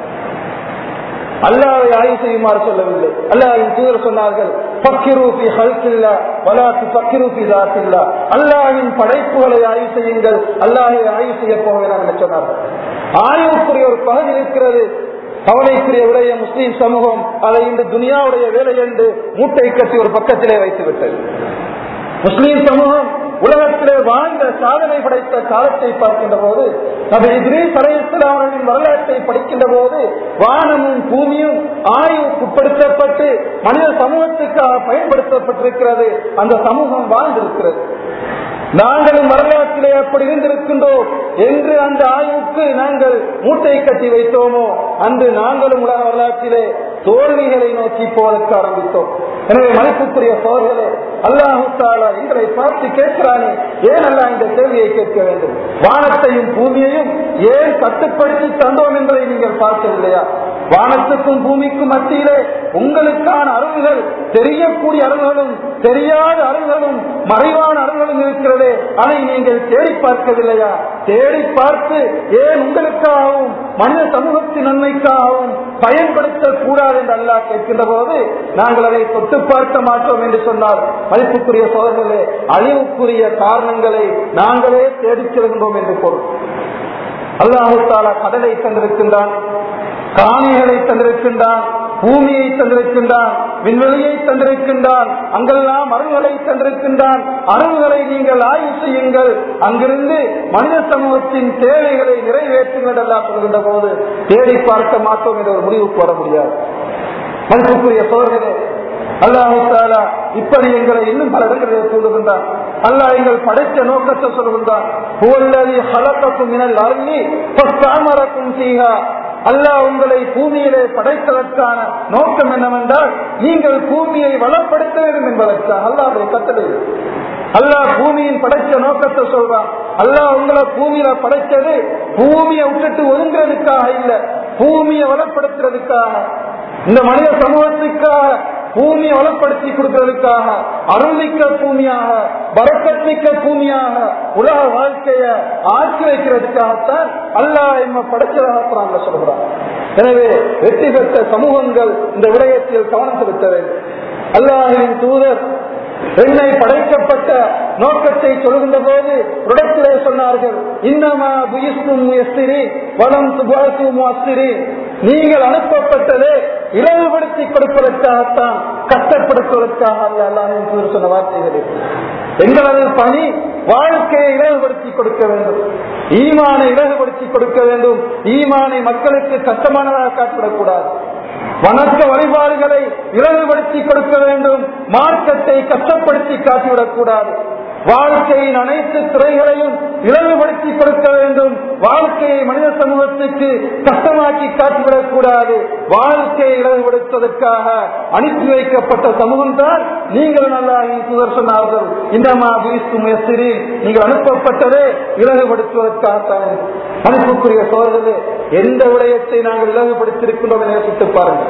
Speaker 1: அல்லாவை ஆய்வு செய்யுமாறு சொல்லவில்லை அல்லாவின் தூதர் சொன்னார்கள் பக்கிரூபி ஹல்கில்லா வலாத்து பக்கிரூபி தாத்தில்லா அல்லாவின் படைப்புகளை ஆய்வு செய்யுங்கள் அல்லாஹை ஆய்வு செய்ய போகிறார் என்று சொன்னார்கள் ஆய்வுக்குரிய ஒரு பகுதி இருக்கிறது கவலைக்குரிய விடைய முஸ்லீம் சமூகம் அதை இன்று துனியாவுடைய வேலை என்று மூட்டை கட்டி ஒரு பக்கத்திலே வைத்து விட்டது முஸ்லீம் சமூகம் உலகத்திலே வாழ்ந்த சாதனை படைத்த காலத்தை பார்க்கின்ற போது நபி இத்ரீஸ் அலைஹிஸ்ஸலாம் அவர்களின் வரலாற்றை படிக்கின்ற போது வானமும் பூமியும் ஆய்வுக்குட்படுத்தப்பட்டு மனித சமூகத்துக்காக பயன்படுத்தப்பட்டிருக்கிறது அந்த சமூகம் வாழ்ந்திருக்கிறது நாங்களும் வரலாற்றிலே அப்படி இருந்திருக்கின்றோம் என்று அந்த ஆய்வுக்கு நாங்கள் மூட்டை கட்டி வைத்தோமோ அன்று நாங்களும் உலக வரலாற்றிலே தோல்விகளை நோக்கி போவதற்கு ஆரம்பித்தோம் எனவே மதிப்புக்குரிய சோழர்களே அல்லாஹு தாலா எங்களை பார்த்து கேட்கிறானே ஏன் அல்ல இந்த கேள்வியை கேட்க வேண்டும் வானத்தையும் பூமியையும் ஏன் கட்டுப்படுத்தி தந்தோம் என்பதை நீங்கள் பார்க்கவில்லையா வானத்துக்கும் பூமிக்கும் மத்தியிலே உங்களுக்கான அருள்கள் தெரியக்கூடிய அருள்களும் தெரியாத அருள்களும் மறைவான அருள்களும் இருக்கிறதே அதை நீங்கள் தேடி பார்க்கவில்லையா தேடி பார்த்து ஏன் உங்களுக்காகவும் மனித சமூகத்தின் நன்மைக்காகவும் பயன்படுத்தக் கூடாது என்று அல்லாஹ் கேட்கின்ற போது நாங்கள் அதை தொட்டு பார்க்க மாட்டோம் என்று சொன்னால் மதிப்புக்குரிய சோதர்களே அழிவுக்குரிய காரணங்களை நாங்களே தேடிச் செல்கின்றோம் என்று பொருள் அல்லாஹு தாலா கடலை தந்திருக்கின்றான் காணிகளை தந்திருக்கின்றான் பூமியை தந்திருக்கின்றான் விண்வெளியை தந்திருக்கின்றான் அங்கெல்லாம் அருள்களை தந்திருக்கின்றான் அருள்களை நீங்கள் ஆய்வு செய்யுங்கள் அங்கிருந்து மனித சமூகத்தின் தேவைகளை நிறைவேற்றுங்கள் எல்லாம் சொல்கின்ற போது தேடி பார்க்க மாட்டோம் என்ற ஒரு முடிவுக்கு வர முடியாது மதிப்புக்குரிய சோழர்களே அல்லாஹு தாலா இப்படி எங்களை இன்னும் பல இடங்களில் சொல்லுகின்றான் அல்லாஹ் எங்கள் படைத்த நோக்கத்தை சொல்லுகின்றான் புவல்லதி ஹலக்கக்கும் மினல் அருளி பஸ்தாமரக்கும் சீகா அல்லாஹ் உங்களை பூமியிலே படைத்ததற்கான நோக்கம் என்னவென்றால் நீங்கள் பூமியை வளப்படுத்த வேண்டும் என்பதற்காக அல்லாஹ் கட்டளை அல்லாஹ் பூமியின் படைச்ச நோக்கத்தை சொல்றான் அல்லாஹ் உங்களை பூமியில படைச்சது பூமியை விட்டுட்டு ஒதுங்கிறதுக்காக இல்ல பூமியை வளப்படுத்துறதுக்காக இந்த மனித சமூகத்துக்காக பூமியை வளப்படுத்தி கொடுக்கிறதுக்காக அருள்மிக்க பூமியாக வரக்கத்மிக்க பூமியாக உலக வாழ்க்கைய ஆக்கி வைக்கிறதுக்காகத்தான் அல்லாஹ் எம்ம படைச்சதாக சொல்கிறார் எனவே வெற்றி பெற்ற சமூகங்கள் இந்த விடயத்தில் கவனம் செலுத்த வேண்டும் அல்லாஹின் தூதர் என்னை படைக்கப்பட்ட நோக்கத்தை சொல்கின்ற போது இடத்திலே சொன்னார்கள் இன்னமா புயிஸ்தும் முயஸ்திரி வளம் துபாசும் அஸ்திரி நீங்கள் அனுப்பப்பட்டதே இலவுபடுத்தி கொடுப்பதற்காகத்தான் கஷ்டப்படுத்துவதற்காக அல்ல அல்லாஹின் தூதர் சொன்ன வார்த்தைகள் எங்களது பணி வாழ்க்கையை இலகுபடுத்தி கொடுக்க வேண்டும் ஈமானை இலகுபடுத்தி கொடுக்க வேண்டும் ஈமானை மக்களுக்கு கஷ்டமானதாக காட்டிவிடக்கூடாது வணக்க வழிபாடுகளை இலகுபடுத்தி கொடுக்க வேண்டும் மார்க்கத்தை கஷ்டப்படுத்தி காட்டிவிடக் கூடாது வாழ்க்கையின் அனைத்து துறைகளையும் இலகுபடுத்தி கொடுக்க வேண்டும் வாழ்க்கையை மனித சமூகத்துக்கு கஷ்டமாக்கி காட்டிவிடக் கூடாது வாழ்க்கையை இலகுபடுத்துவதற்காக அனுப்பி வைக்கப்பட்ட சமூகம் தான் நீங்கள் நல்லா சுதர் சொன்னார்கள் இந்தமா பீஸ்து முயற்சி நீங்கள் அனுப்பப்பட்டதே இலகுபடுத்துவதற்காகத்தான் அனுப்புக்குரிய சோதரே எந்த விடயத்தை நாங்கள் இலகுபடுத்தியிருக்கின்றோம் யோசித்து பாருங்கள்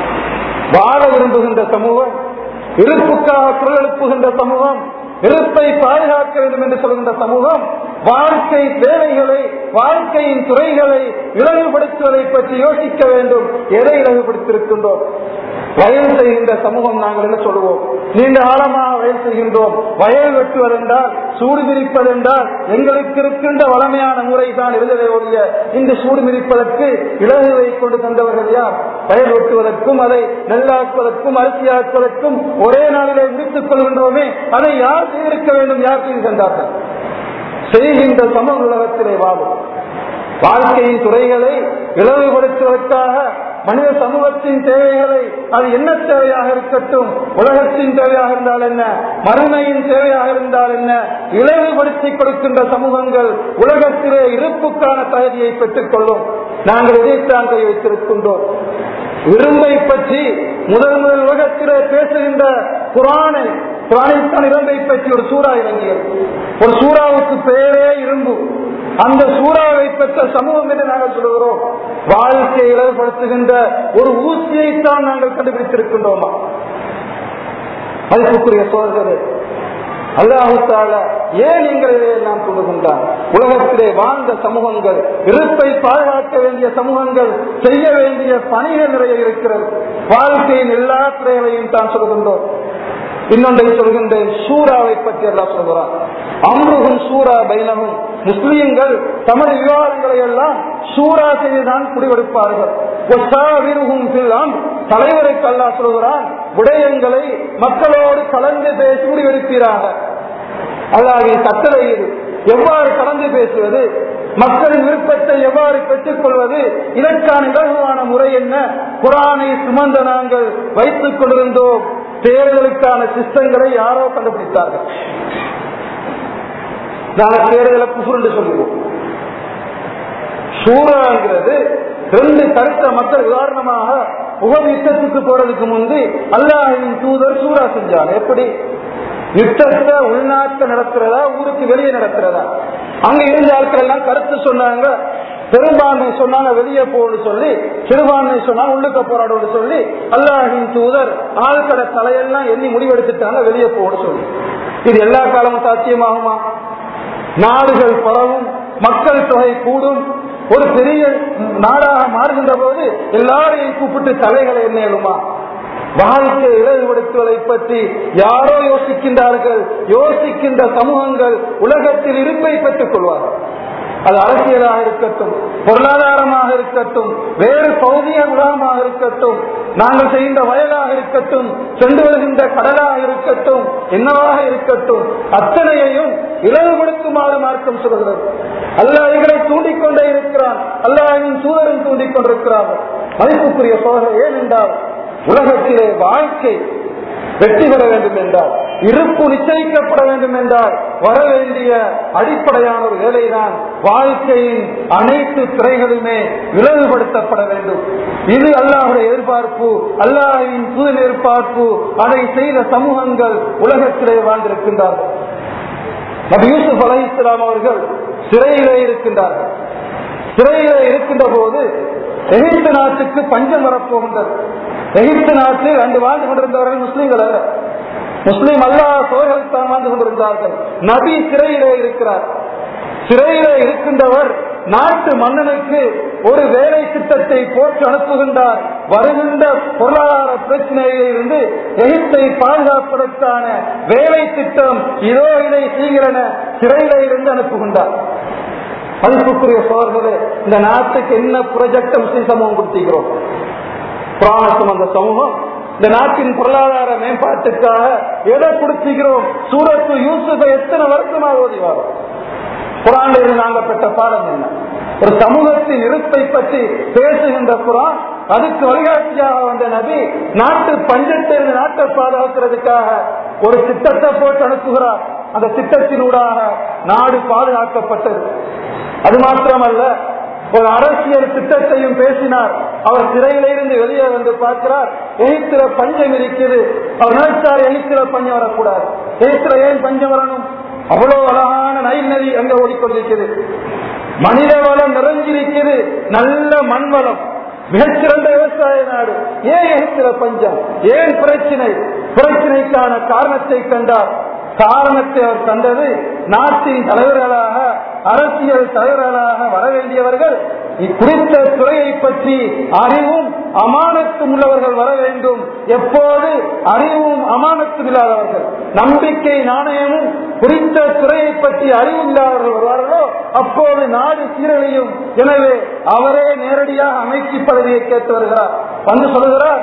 Speaker 1: வாழ விரும்புகின்ற சமூகம் இருப்புக்காக குரல் எழுப்புகின்ற சமூகம் இருப்பை பாதுகாக்க வேண்டும் என்று சொல்கின்ற சமூகம் வாழ்க்கை தேவைகளை வாழ்க்கையின் துறைகளை இலகுபடுத்துவதை பற்றி யோசிக்க வேண்டும் எதை இலகுபடுத்தியிருக்கின்றோம் வயல் செய்கின்ற சமூகம் நாங்கள் என்ன சொல்லுவோம் நீண்ட காலமாக வயல் செய்கின்றோம் வயல் வெட்டுவது என்றால் சூடு மிதிப்பது என்றால் எங்களுக்கு இருக்கின்ற வளமையான முறை தான் இருந்ததை ஒழிய இந்த சூடு மிதிப்பதற்கு இலகுவை கொண்டு தந்தவர்கள் யார் வயல் வெட்டுவதற்கும் அதை நெல்லாக்குவதற்கும் அரிசியாக்குவதற்கும் ஒரே நாளிலே முடித்துக் கொள்கின்றோமே அதை யார் செய்திருக்க வேண்டும் யார் செய்து தந்தார்கள் செய்கின்ற சமூக உலகத்திலே வாழும் வாழ்க்கையின் துறைகளை இலவுபடுத்துவதற்காக மனித சமூகத்தின் தேவைகளை அது என்ன தேவையாக இருக்கட்டும் உலகத்தின் தேவையாக இருந்தால் என்ன மறுமையின் தேவையாக இருந்தால் என்ன இலவுபடுத்தி கொடுக்கின்ற சமூகங்கள் உலகத்திலே இருப்புக்கான தகுதியை பெற்றுக் கொள்ளும் நாங்கள் இதைத்தான் கை வைத்திருக்கின்றோம் இரும்பை பற்றி முதல் முதல் உலகத்திலே பேசுகின்ற குரானை குரானைத்தான் இரும்பை பற்றி ஒரு சூறா இறங்கியது ஒரு சூறாவுக்கு பேரே இரும்பு அந்த சூறாவை பெற்ற சமூகம் என்று நாங்கள் சொல்கிறோம் வாழ்க்கையை இலவுபடுத்துகின்ற ஒரு ஊசியைத்தான் நாங்கள் கண்டுபிடித்திருக்கின்றோமா அதுக்குரிய சோதரே அல்லாஹால ஏன் நீங்கள் இதையெல்லாம் சொல்லுகின்றான் உலகத்திலே வாழ்ந்த சமூகங்கள் இருப்பை பாதுகாக்க வேண்டிய சமூகங்கள் செய்ய வேண்டிய பணிகள் நிறைய இருக்கிறது வாழ்க்கையின் எல்லா துறைகளையும் தான் சொல்கின்றோம் இன்னொன்றை சொல்கின்ற சூறாவை பற்றி எல்லாம் சொல்கிறான் அம்ருகும் சூரா பைனகும் முஸ்லிம்கள் தமது விவாதங்களை எல்லாம் சூறா செய்துதான் குடிவெடுப்பார்கள் தலைவரை கல்லா சொல்கிறான் விடயங்களை மக்களோடு கலந்து பேசி முடிவெடுக்கிறார்கள் அல்லாஹின் கட்டளை இது எவ்வாறு கலந்து பேசுவது மக்களின் விருப்பத்தை எவ்வாறு பெற்றுக் கொள்வது இதற்கான இலகுவான முறை என்ன குரானை சுமந்த நாங்கள் வைத்துக் கொண்டிருந்தோம் தேர்தலுக்கான சிஸ்டங்களை யாரோ கண்டுபிடித்தார்கள் நாங்கள் தேர்தலை குசுண்டு சொல்லுவோம் சூறாங்கிறது ரெண்டு கருத்த மக்கள் உதாரணமாக உகது யுத்தத்துக்கு போறதுக்கு முன்பு அல்லாஹின் தூதர் சூறா செஞ்சாங்க எப்படி யுத்தத்தை உள்நாட்டு நடத்துறதா ஊருக்கு வெளியே நடத்துறதா அங்க இருந்த ஆட்கள் எல்லாம் கருத்து சொன்னாங்க பெரும்பான்மை சொன்னாங்க வெளியே போகணும்னு சொல்லி சிறுபான்மை சொன்னாங்க உள்ளுக்க போராடும்னு சொல்லி அல்லாஹின் தூதர் ஆள்கடை தலையெல்லாம் எண்ணி முடிவெடுத்துட்டாங்க வெளியே போகணும்னு சொல்லி இது எல்லா காலமும் சாத்தியமாகுமா நாடுகள் பரவும் மக்கள் தொகை கூடும் ஒரு பெரிய நாடாக மாறுகின்ற போது எல்லாரையும் கூப்பிட்டு தலைகளை எண்ணியலுமா வாழ்க்கை இலகுபடுத்துவதை பற்றி யாரோ யோசிக்கின்றார்கள் யோசிக்கின்ற சமூகங்கள் உலகத்தில் இருப்பை பெற்றுக் கொள்வார்கள் அது அரசியலாக இருக்கட்டும் பொருளாதாரமாக இருக்கட்டும் வேறு பௌதிக உலகமாக இருக்கட்டும் நாங்கள் செய்கின்ற வயலாக இருக்கட்டும் சென்று வருகின்ற கடலாக இருக்கட்டும் என்னவாக இருக்கட்டும் அத்தனையையும் இலவுபடுத்துமாறு மார்க்கம் சொல்கிறது அல்லாஹ் எங்களை தூண்டிக்கொண்டே இருக்கிறான் அல்லாஹின் தூதரும் தூண்டிக் கொண்டிருக்கிறார்கள் மதிப்புக்குரிய சோதனை ஏனென்றால் உலகத்திலே வாழ்க்கை வெற்றி பெற வேண்டும் என்றால் இருப்பு நிச்சயிக்கப்பட வேண்டும் என்றால் வர வேண்டிய அடிப்படையான ஒரு வேலைதான் வாழ்க்கையின் அனைத்து துறைகளுமே விளைவுபடுத்தப்பட வேண்டும் இது அல்லாஹுடைய எதிர்பார்ப்பு அல்லாஹின் புது எதிர்பார்ப்பு அதை செய்த சமூகங்கள் உலகத்திலே வாழ்ந்திருக்கின்றார்கள் நபி யூசுப் அலை இஸ்லாம் அவர்கள் சிறையிலே இருக்கின்றார்கள் சிறையிலே இருக்கின்ற போது எகிப்து நாட்டுக்கு பஞ்சம் வரப்போகின்றது எகிப்து நாட்டில் அன்று வாழ்ந்து கொண்டிருந்தவர்கள் முஸ்லீம்கள் அல்ல முஸ்லீம் அல்லா சோழர்கள் தான் வாழ்ந்து கொண்டிருந்தார்கள் நபி சிறையிலே இருக்கிறார் சிறையிலே இருக்கின்றவர் நாட்டு மன்னனுக்கு ஒரு வேலை திட்டத்தை போட்டு அனுப்புகின்றார் வருகின்ற பொருளாதார பிரச்சனையில் இருந்து எகிப்தை பாதுகாப்பதற்கான வேலை திட்டம் இதோ இதை செய்கிறன சிறையில இருந்து அனுப்புகின்றார் மதிப்புக்குரிய சோழர்களே இந்த நாட்டுக்கு என்ன ப்ரொஜெக்ட் முஸ்லிம் சமூகம் கொடுத்திருக்கிறோம் புராணத்தும் அந்த சமூகம் இந்த நாட்டின் பொருளாதார மேம்பாட்டுக்காக எதை கொடுத்திருக்கிறோம் சூரத்து யூசுஃபை எத்தனை வருஷமா ஓதி வரோம் குரான் நாங்க பெற்ற பாடம் என்ன ஒரு சமூகத்தின் இருப்பை பற்றி பேசுகின்ற குரான் அதுக்கு வழிகாட்டியாக வந்த நபி நாட்டு பஞ்சத்திலிருந்து நாட்டை பாதுகாக்கிறதுக்காக ஒரு திட்டத்தை போட்டு அனுப்புகிறார் அந்த திட்டத்தினூடாக நாடு பாதுகாக்கப்பட்டது அது மாத்திரமல்ல ஒரு அரசியல் திட்டத்தையும் பேசினார் அவர் சிறையிலிருந்து வெளியே வந்து பார்க்கிறார் எகிப்தில பஞ்சம் இருக்குது அவர் நினைச்சார் எகிப்தில பஞ்சம் வரக்கூடாது எகிப்தில ஏன் பஞ்சம் வரணும் அவ்வளவு அழகான நைல் நதி அங்க ஓடிக்கொண்டிருக்கிறது மனித வளம் நிறைஞ்சிருக்கிறது நல்ல மண் வளம் மிகச்சிறந்த விவசாய நாடு ஏன் எகிப்தில பஞ்சம் ஏன் பிரச்சனை பிரச்சனைக்கான காரணத்தை கண்டார் காரணத்தை அவர் கண்டது நாட்டின் தலைவர்களாக அரசியல் தலைவர்களாக வர வேண்டியவர்கள் குறித்த துறையை பற்றி அறிவும் அமானத்தும் உள்ளவர்கள் வர வேண்டும் எப்போது அறிவும் அமானத்தும் இல்லாதவர்கள் நம்பிக்கை நாணயமும் குறித்த துறையை பற்றி அறிவும் இல்லாதவர்கள் வருவார்களோ அப்போது நாடு சீரழியும் எனவே அவரே நேரடியாக அமைச்சு பதவியை கேட்டு வருகிறார் வந்து சொல்லுகிறார்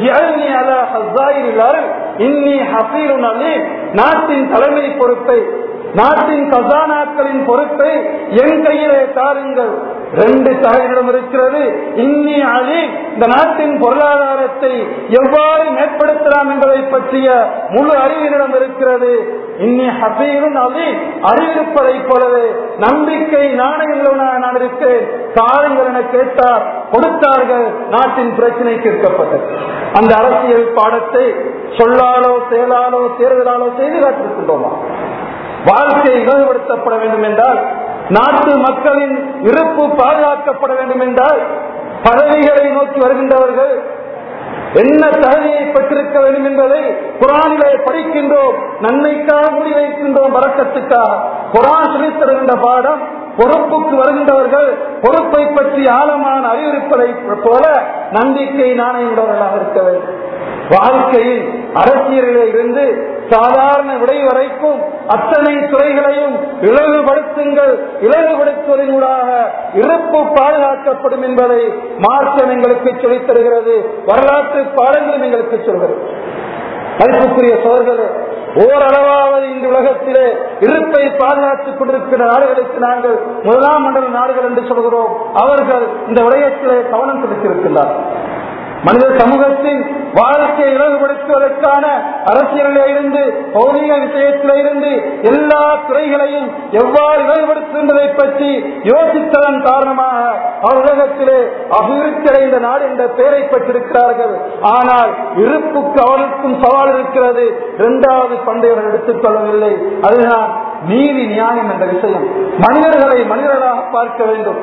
Speaker 1: நாட்டின் தலைமை பொறுப்பை நாட்டின் கசானாக்களின் பொறுப்பை என் கையிலே தாருங்கள் ரெண்டு தலைவரிடம் இருக்கிறது இன்னி அழி இந்த நாட்டின் பொருளாதாரத்தை எவ்வாறு மேற்படுத்தலாம் என்பதை பற்றிய முழு அறிவினிடம் இருக்கிறது இன்னி ஹபீரும் அலி அறிவிப்பதைப் போலவே நம்பிக்கை நாணயங்களுடன் நான் இருக்கிறேன் தாருங்கள் என கேட்டார் கொடுத்தார்கள் நாட்டின் பிரச்சனை தீர்க்கப்பட்டது அந்த அரசியல் பாடத்தை சொல்லாலோ செயலாலோ தேர்தலாலோ செய்து காட்டிருக்கின்றோமா வாழ்க்கை இலவுபடுத்தப்பட வேண்டும் என்றால் நாட்டு மக்களின் இருப்பு பாதுகாக்கப்பட வேண்டும் என்றால் பதவிகளை நோக்கி வருகின்றவர்கள் என்ன தகுதியை பெற்றிருக்க வேண்டும் என்பதை குரானிலே படிக்கின்றோம் நன்மைக்காக முடிவைக்கின்றோம் வரக்கத்துக்காக குரான் சொல்லித் தருகின்ற பாடம் பொறுப்புக்கு வருகின்றவர்கள் பொறுப்பை பற்றி ஆழமான அறிவுறுப்பதை போல நம்பிக்கை நாணயமுள்ளவர்களாக இருக்க வேண்டும் வாழ்க்கையில் அரசியலிலே இருந்து சாதாரண விடை வரைக்கும் அத்தனை துறைகளையும் இலகுபடுத்துங்கள் இலகுபடுத்துவதனூடாக இருப்பு பாதுகாக்கப்படும் என்பதை மார்க்கம் எங்களுக்கு சொல்லித் தருகிறது வரலாற்று பாடங்களும் எங்களுக்கு சொல்கிறது மதிப்புக்குரிய சோழர்களே ஓரளவாவது இந்த உலகத்திலே இருப்பை பாதுகாத்துக் கொண்டிருக்கிற நாடுகளுக்கு நாங்கள் முதலாம் மண்டல நாடுகள் என்று சொல்கிறோம் அவர்கள் இந்த விடயத்திலே கவனம் செலுத்தியிருக்கிறார்கள் மனித சமூகத்தின் வாழ்க்கையை இலகுபடுத்துவதற்கான அரசியலிலே இருந்து பௌதிக விஷயத்திலே இருந்து எல்லா துறைகளையும் எவ்வாறு இலகுபடுத்துவதை பற்றி யோசித்ததன் காரணமாக அவர் உலகத்திலே அபிவிருத்தி அடைந்த நாடு என்ற பெயரை பெற்றிருக்கிறார்கள் ஆனால் இருப்புக்கு அவருக்கும் சவால் இருக்கிறது இரண்டாவது பண்டையவர்கள் எடுத்துக் கொள்ளவில்லை அதுதான் நீதி நியாயம் என்ற விஷயம் மனிதர்களை மனிதர்களாக பார்க்க வேண்டும்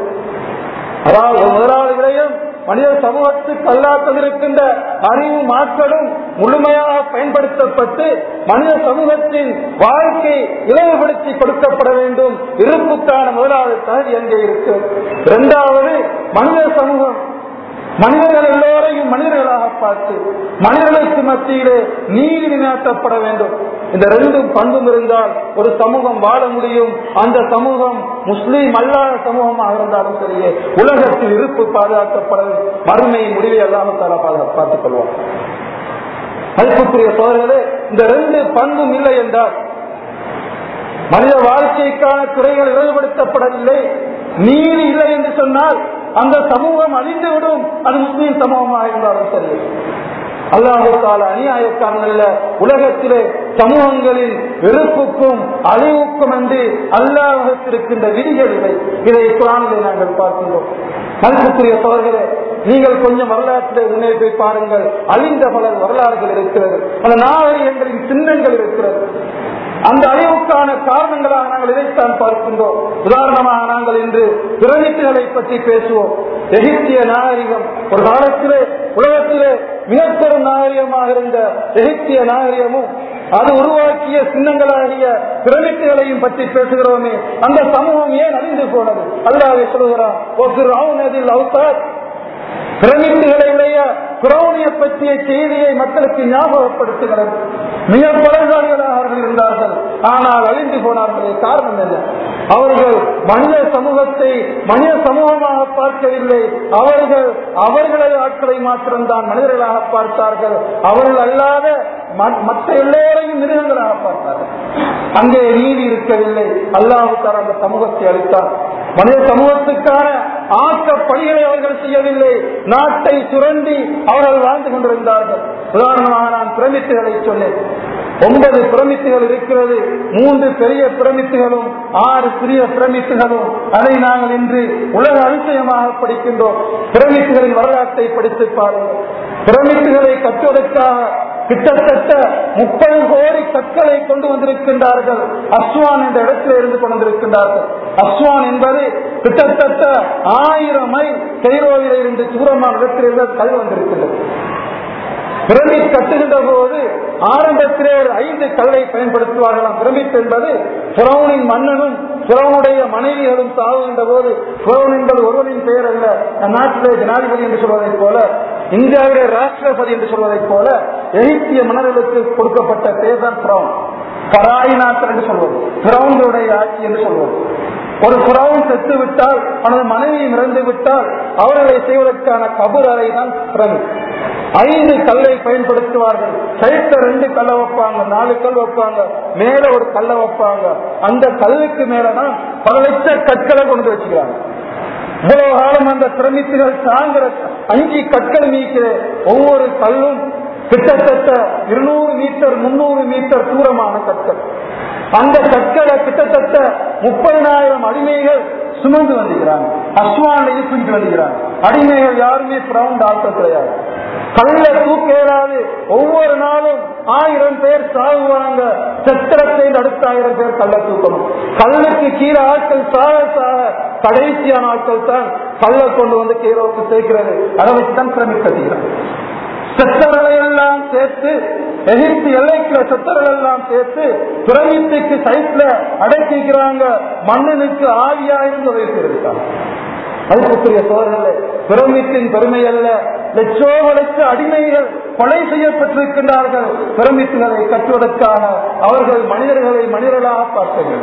Speaker 1: அதாவது முதலாவது விடயம் மனித சமூகத்துக்கு அல்லாத்ததிருக்கின்ற அறிவு மாற்றலும் முழுமையாக பயன்படுத்தப்பட்டு மனித சமூகத்தின் வாழ்க்கை இலவுபடுத்தி கொடுக்கப்பட வேண்டும் இருப்புக்கான முதலாவது தகுதி அங்கே இருக்கு இரண்டாவது மனித சமூகம் மனிதர்கள் எல்லோரையும் மனிதர்களாக பார்த்து மனிதர்களுக்கு மத்தியிலே நீதி நிலைநாட்டப்பட வேண்டும் இந்த ரெண்டு பண்பும் இருந்தால் ஒரு சமூகம் வாழ முடியும் அந்த சமூகம் முஸ்லீம் அல்லாத சமூகமாக இருந்தாலும் சரியே உலகத்தில் இருப்பு பாதுகாக்கப்பட மறுமை முடிவை அல்லாமத்தால பார்த்துக் கொள்வோம் மதிப்புக்குரிய சோதர்களே இந்த ரெண்டு பண்பும் இல்லை என்றால் மனித வாழ்க்கைக்கான துறைகள் இழிவுபடுத்தப்படவில்லை நீதி இல்லை என்று சொன்னால் அந்த சமூகம் அழிந்துவிடும் அது முஸ்லீம் சமூகமாக இருந்தாலும் சரி அல்லாஹால அநியாயக்காரங்கள உலகத்திலே சமூகங்களின் வெறுப்புக்கும் அழிவுக்கும் என்று அல்லாஹத்திருக்கின்ற விதிகள் இல்லை இதை குரானிலே நாங்கள் பார்க்கின்றோம் மதிப்புக்குரிய சோழர்களே நீங்கள் கொஞ்சம் வரலாற்றிலே முன்னே போய் பாருங்கள் அழிந்த பல வரலாறுகள் இருக்கிறது பல நாகரிகங்களின் சின்னங்கள் இருக்கிறது அந்த அழிவுக்கான காரணங்களாக நாங்கள் இதைத்தான் பார்க்கின்றோம் உதாரணமாக நாங்கள் இன்று பிரமிட்டுகளை பற்றி பேசுவோம் எகிப்திய நாகரிகம் ஒரு காலத்திலே உலகத்திலே மிகப்பெரும் நாகரிகமாக இருந்த எகிப்திய நாகரிகமும் அது உருவாக்கிய சின்னங்களாகிய பிரமிட்டுகளையும் பற்றி பேசுகிறோமே அந்த சமூகம் ஏன் அழிந்து போனது அல்லாவே சொல்லுகிறான் பிரமிட்டுகளுடைய குரௌனிய பற்றிய செய்தியை மக்களுக்கு ஞாபகப்படுத்துகிறது மிக பலசாலிகளாக அவர்கள் இருந்தார்கள் ஆனால் அழிந்து போனார்களே காரணம் என்ன அவர்கள் மனித சமூகத்தை மனித சமூகமாக பார்க்கவில்லை அவர்கள் அவர்களது ஆட்களை மாத்திரம்தான் மனிதர்களாக பார்த்தார்கள் அவர்கள் அல்லாத மற்ற எல்லோரையும் மிருகங்களாக பார்த்தார்கள் அங்கே நீதி இருக்கவில்லை அல்லாஹுக்கார அந்த சமூகத்தை அளித்தார் மனித சமூகத்துக்கான ஆக்க பணிகளை அவர்கள் செய்யவில்லை நாட்டை சுரண்டி அவர்கள் வாழ்ந்து கொண்டிருந்தார்கள் உதாரணமாக நான் பிரமித்துகளை சொன்னேன் ஒன்பது பிரமித்துகள் இருக்கிறது மூன்று பெரிய பிரமித்துகளும் ஆறு சிறிய பிரமித்துகளும் அதை நாங்கள் இன்று உலக அதிசயமாக படிக்கின்றோம் பிரமித்துகளின் வரலாற்றை படித்து பாருங்கள் பிரமித்துகளை கட்டுவதற்காக கிட்டத்தட்ட முப்பது கோடி கற்களை கொண்டு வந்திருக்கின்றார்கள் அஸ்வான் என்ற இடத்தில் இருந்து கொண்டு வந்திருக்கின்றார்கள் அஸ்வான் என்பது கிட்டத்தட்ட ஆயிரம் மைல் கைரோவில் இருந்து தூரமான இடத்தில் இருந்து கல் வந்திருக்கின்றது பிரமிட் கட்டுகின்ற போது ஆரம்பத்திலே ஒரு ஐந்து கல்லை பயன்படுத்துவார்களாம் பிரமிட் என்பது புறவனின் மன்னனும் புறவனுடைய மனைவிகளும் சாவுகின்ற போது புறவன் என்பது ஒருவனின் பெயர் அல்ல நம் நாட்டிலே ஜனாதிபதி என்று சொல்வதைப் போல இந்தியாவிலே ராஷ்டிரபதி என்று சொல்வதைப் போல எகிப்திய மன்னர்களுக்கு கொடுக்கப்பட்ட பெயர் தான் புறவன் பராய் நாட்கள் என்று சொல்வது புறவங்களுடைய ஆட்சி என்று சொல்வது ஒரு புறவன் செத்து விட்டால் அவனது மனைவியும் இறந்து விட்டால் அவர்களை செய்வதற்கான கபூர் அறை தான் பிரமிட் ஐந்து கல்லை பயன்படுத்துவார்கள் சைட்ல ரெண்டு கல்லை வைப்பாங்க நாலு கல் வைப்பாங்க மேல ஒரு கல்லை வைப்பாங்க அந்த கல்லுக்கு மேலதான் பல லட்ச கற்களை கொண்டு வச்சுக்கிறாங்க இவ்வளவு காலம் அந்த பிரமித்துகள் தாங்கிற அஞ்சு கற்கள் நீக்கிற ஒவ்வொரு கல்லும் கிட்டத்தட்ட இருநூறு மீட்டர் முன்னூறு மீட்டர் தூரமான கற்கள் அந்த கற்களை கிட்டத்தட்ட முப்பதினாயிரம் அடிமைகள் சுமந்து வந்துகிறாங்க அஸ்வானையை தூக்கிட்டு வந்துகிறாங்க அடிமைகள் யாருமே பிரவுண்ட் ஆட்கள் கிடையாது கல்ல தூக்க இயலாது ஒவ்வொரு நாளும் ஆயிரம் பேர் சாகுவாங்க சத்திரத்தை அடுத்த ஆயிரம் பேர் கல்ல தூக்கணும் கல்லுக்கு கீழே ஆட்கள் சாக சாக கடைசியான ஆட்கள் தான் கல்ல கொண்டு வந்து கீழோக்கு சேர்க்கிறது அதை வச்சுதான் பிரமிக் கட்டுகிறாங்க செத்தவர்களை எல்லாம் சேர்த்து எகிப்து எல்லைக்குள்ள செத்தவர்கள் எல்லாம் சேர்த்து பிரமித்துக்கு சைட்ல அடக்கிக்கிறாங்க மன்னனுக்கு ஆவியா இருந்து உதவி அதுக்குரிய சோதனை பிரமித்தின் பெருமை அல்ல லட்சோக லட்ச அடிமைகள் கொலை செய்யப்பட்டிருக்கின்றார்கள் பிரமித்துகளை கட்டுவதற்காக அவர்கள் மனிதர்களை மனிதர்களாக பார்த்தார்கள்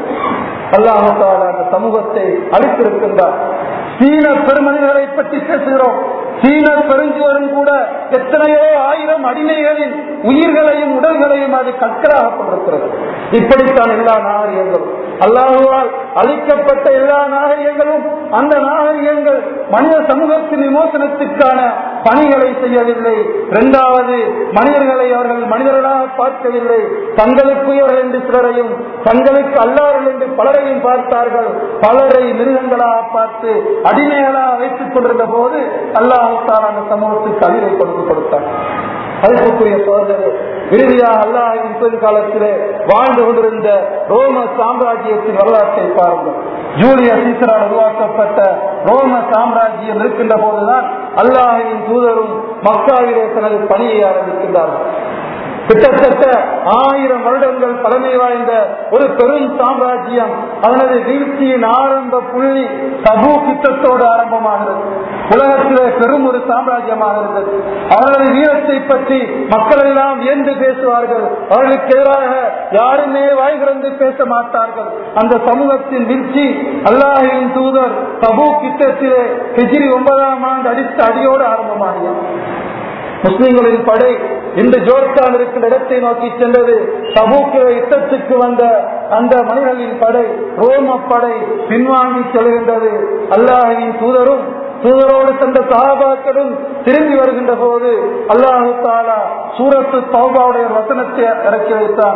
Speaker 1: அல்லாஹால அந்த சமூகத்தை அளித்திருக்கின்றார் சீன பெருமனிதர்களை பற்றி பேசுகிறோம் சீன பெருஞ்சுவரும் கூட எத்தனையோ ஆயிரம் அடிமைகளின் உயிர்களையும் உடல்களையும் அது கற்களாகப்பட்டிருக்கிறது இப்படித்தான் எல்லா நாகரிகங்களும் அல்லாஹுவால் அளிக்கப்பட்ட எல்லா நாகரிகங்களும் அந்த நாகரிகங்கள் மனித சமூகத்தின் விமோசனத்துக்கான பணிகளை செய்யவில்லை இரண்டாவது மனிதர்களை அவர்கள் மனிதர்களாக பார்க்கவில்லை தங்களுக்குரியவர்கள் என்று சிலரையும் தங்களுக்கு அல்லார்கள் என்று பலரையும் பார்த்தார்கள் பலரை மிருகங்களாக பார்த்து அடிமைகளாக வைத்துக் கொண்டிருந்த போது அல்லாஹால் அந்த சமூகத்துக்கு அறிவை கொடுத்து கொடுத்தார் அதுக்குரிய சோதனை இறுதியாக அல்லாஹின் பெருங்காலத்திலே வாழ்ந்து கொண்டிருந்த ரோம சாம்ராஜ்யத்தின் வரலாற்றை பாருங்கள் ஜூலிய சீசரால் உருவாக்கப்பட்ட ரோம சாம்ராஜ்யம் இருக்கின்ற போதுதான் அல்லாஹின் தூதரும் மக்காவிலே தனது பணியை ஆரம்பிக்கின்றார்கள் கிட்டத்தட்ட ஆயிரம் வருடங்கள் பழமை வாய்ந்த ஒரு பெரும் சாம்ராஜ்யம் அதனது வீழ்ச்சியின் ஆரம்ப புள்ளி தபு கித்தத்தோடு ஆரம்பமாகிறது உலகத்திலே பெரும் ஒரு சாம்ராஜ்யமாக இருந்தது அவர்களது வீரத்தை பற்றி மக்கள் எல்லாம் வியந்து பேசுவார்கள் அவர்களுக்கு எதிராக யாருமே வாய் திறந்து பேச மாட்டார்கள் அந்த சமூகத்தின் வீழ்ச்சி அல்லாஹின் தூதர் தபு கித்தத்திலே ஹிஜ்ரி ஒன்பதாம் ஆண்டு அடித்த அடியோடு ஆரம்பமானது முஸ்லிம்களின் படை இந்த ஜோர்தான் இருக்கிற இடத்தை நோக்கி சென்றது சமூக யுத்தத்துக்கு வந்த அந்த மனிதர்களின் படை ரோம படை பின்வாங்கி செல்கின்றது அல்லாஹின் தூதரும் தூதரோடு தந்த சகாபாக்களும் திரும்பி வருகின்ற போது அல்லாஹு தாலா சூரத்து தௌபாவுடைய வசனத்தை இறக்கி வைத்தான்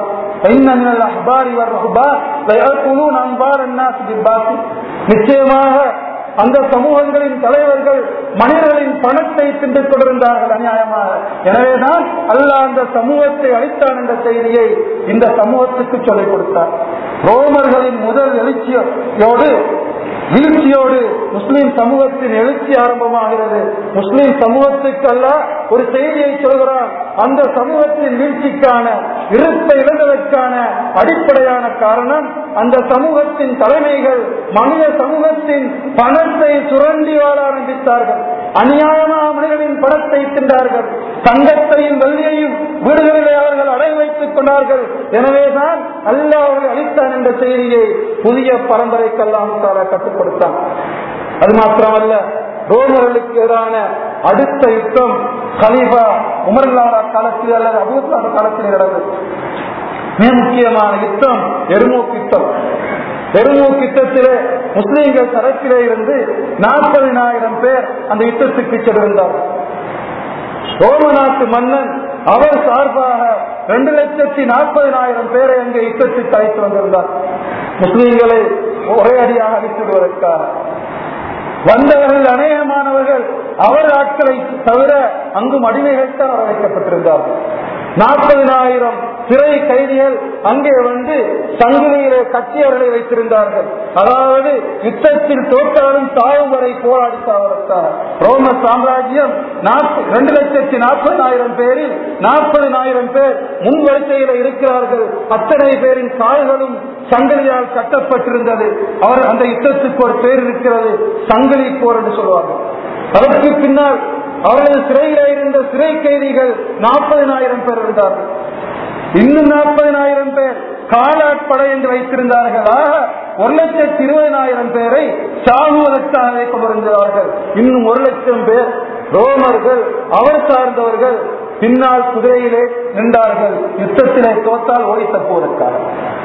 Speaker 1: நிச்சயமாக அந்த சமூகங்களின் தலைவர்கள் மனிதர்களின் பணத்தை தின்று கொண்டிருந்தார்கள் அநியாயமாக எனவேதான் அல்லாஹ் அந்த சமூகத்தை அளித்தான் என்ற செய்தியை இந்த சமூகத்துக்கு சொல்லிக் கொடுத்தார் ரோமர்களின் முதல் எழுச்சியோடு வீழ்ச்சியோடு முஸ்லிம் சமூகத்தின் எழுச்சி ஆரம்பமாகிறது முஸ்லிம் சமூகத்துக்கு அல்ல ஒரு செய்தியை சொல்கிறார் அந்த சமூகத்தின் வீழ்ச்சிக்கான இருப்பை இழந்ததற்கான அடிப்படையான காரணம் அந்த சமூகத்தின் தலைமைகள் மனித சமூகத்தின் பணத்தை சுரண்டி வாழ ஆரம்பித்தார்கள் அநியாயமாக மனிதனின் பணத்தை தின்றார்கள் தங்கத்தையும் வெள்ளியையும் வீடுகளிலே அவர்கள் அடை வைத்துக் கொண்டார்கள் எனவேதான் அல்லாஹ் அவர்கள் அளித்தான் என்ற செய்தியை புதிய பரம்பரைக்கெல்லாம் தாரா கற்றுக் கொடுத்தான் அது மாத்திரமல்ல ரோமர்களுக்கு எதிரான அடுத்த யுத்தம் கலீஃபா உமர்லாரா காலத்தில் அல்லது அபூத்தார காலத்தில் நடந்தது மிக முக்கியமான யுத்தம் எருமூக் யுத்தம் எருமூக் யுத்தத்திலே முஸ்லீம்கள் தரப்பிலே இருந்து நாற்பதினாயிரம் பேர் அந்த யுத்தத்துக்கு சென்றிருந்தார் ரோம நாட்டு மன்னன் அவர் சார்பாக ரெண்டு லட்சத்தி நாற்பதினாயிரம் பேரை அங்கே யுத்தத்துக்கு அழைத்து வந்திருந்தார் முஸ்லீம்களை ஒரே அடியாக அழித்துவிடுவதற்காக வந்தவர்கள் அநேகமானவர்கள் அவர் ஆட்களை தவிர அங்கும் அடிமைகள் தான் வர வைக்கப்பட்டிருந்தார்கள் நாற்பதினாயிரம் சிறை கைதிகள் அங்கே வந்து சங்கிலியிலே கட்டியவர்களை வைத்திருந்தார்கள் அதாவது யுத்தத்தில் தோற்றாலும் சாவும் வரை போராடி சாவதற்காக ரோம சாம்ராஜ்யம் ரெண்டு லட்சத்தி நாற்பதாயிரம் பேரில் நாற்பதினாயிரம் பேர் முன் வரிசையில இருக்கிறார்கள் அத்தனை பேரின் கால்களும் சங்கிலியால் கட்டப்பட்டிருந்தது அவர் அந்த யுத்தத்துக்கு ஒரு பேர் இருக்கிறது சங்கிலி போர் என்று சொல்வார்கள் அதற்கு பின்னால் அவரது சிறையில இருந்த சிறை கைதிகள் நாற்பதினாயிரம் பேர் இருந்தார்கள் இன்னும் நாற்பதினாயிரம் பேர் காலாட்படை என்று வைத்திருந்தார்கள் ஆக ஒரு லட்சத்தி இருபதினாயிரம் பேரை சாகுவதற்காக கொண்டிருந்தார்கள் இன்னும் ஒரு லட்சம் பேர் ரோமர்கள் அவர் சார்ந்தவர்கள் பின்னால் குதிரையிலே நின்றார்கள் யுத்தத்திலே தோத்தால் ஓடி தப்புவதற்காக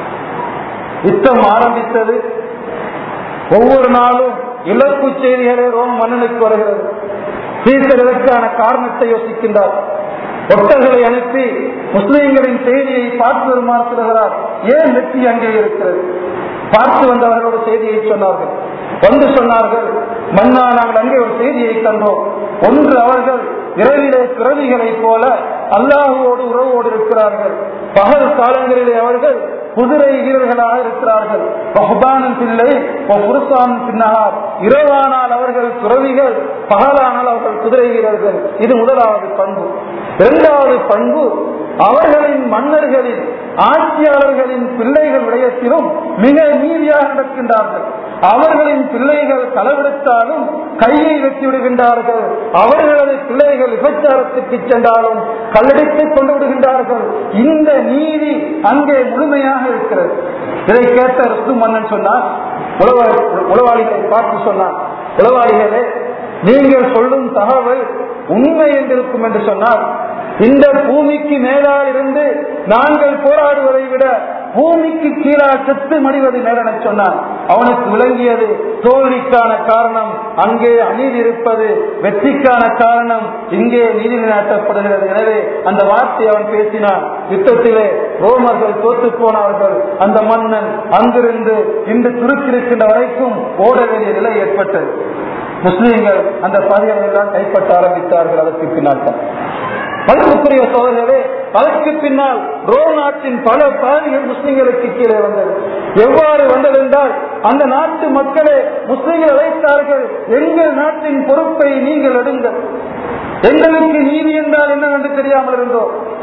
Speaker 1: யுத்தம் ஆரம்பித்தது ஒவ்வொரு நாளும் இலக்கு செய்திகளே ரோம் மன்னனுக்கு வருகிறது சீசர் இதற்கான காரணத்தை யோசிக்கின்றார் ஒட்டர்களை அனுப்பி முஸ்லிம்களின் செய்தியை பார்த்து வருமாறு சொல்கிறார் ஏன் வெற்றி அங்கே இருக்கிறது பார்த்து வந்தவர்களோட செய்தியை சொன்னார்கள் வந்து சொன்னார்கள் மன்னா நாங்கள் அங்கே ஒரு செய்தியை தந்தோம் ஒன்று அவர்கள் இரவிலே பிறவிகளைப் போல அல்லாஹுவோடு உறவோடு இருக்கிறார்கள் பகல் காலங்களிலே அவர்கள் குதிரை வீரர்களாக இருக்கிறார்கள் பஹ்பானின் பிள்ளை புருஷானின் பின்னகார் இரவானால் அவர்கள் துறவிகள் பகலானால் அவர்கள் குதிரை வீரர்கள் இது முதலாவது பண்பு இரண்டாவது பண்பு அவர்களின் மன்னர்களின் ஆட்சியாளர்களின் பிள்ளைகள் விடயத்திலும் மிக நீதியாக நடக்கின்றார்கள் அவர்களின் பிள்ளைகள் களவெடுத்தாலும் கையை வெட்டி விடுகின்றார்கள் அவர்களது பிள்ளைகள் விபச்சாரத்துக்கு சென்றாலும் கல்லடித்துக் கொண்டு விடுகின்றார்கள் இந்த நீதி அங்கே முழுமையாக இருக்கிறது இதை கேட்ட ருத்து மன்னன் சொன்னார் உளவாளிகளை பார்த்து சொன்னார் உளவாளிகளே நீங்கள் சொல்லும் தகவல் உண்மை என்றிருக்கும் என்று சொன்னால் இந்த பூமிக்கு மேலால் இருந்து நாங்கள் போராடுவதை விட பூமிக்கு கீழாக செத்து மடிவது மேலென சொன்னான் அவனுக்கு விளங்கியது தோல்விக்கான காரணம் அங்கே அநீதி இருப்பது வெற்றிக்கான காரணம் இங்கே நீதி நாட்டப்படுகிறது எனவே அந்த வார்த்தை அவன் பேசினான் யுத்தத்திலே ரோமர்கள் தோத்து போனார்கள் அந்த மன்னன் அங்கிருந்து இன்று துருக்கிருக்கின்ற வரைக்கும் ஓட வேண்டிய நிலை ஏற்பட்டது முஸ்லீம்கள் அந்த பகுதிகளை எல்லாம் கைப்பற்ற ஆரம்பித்தார்கள் அதற்கு பின்னால் மதிப்புக்குரிய சோதரே அதற்கு பின்னால் ரோம் நாட்டின் பல பகுதிகள் முஸ்லிம்களுக்கு கீழே வந்தது எவ்வாறு வந்தது என்றால் அந்த நாட்டு மக்களே முஸ்லிம்கள் அழைத்தார்கள் எங்கள் நாட்டின் பொறுப்பை நீங்கள் எடுங்கள் எங்களுக்கு நீதி என்றால் என்னவென்று தெரியாமல் இருந்தோம்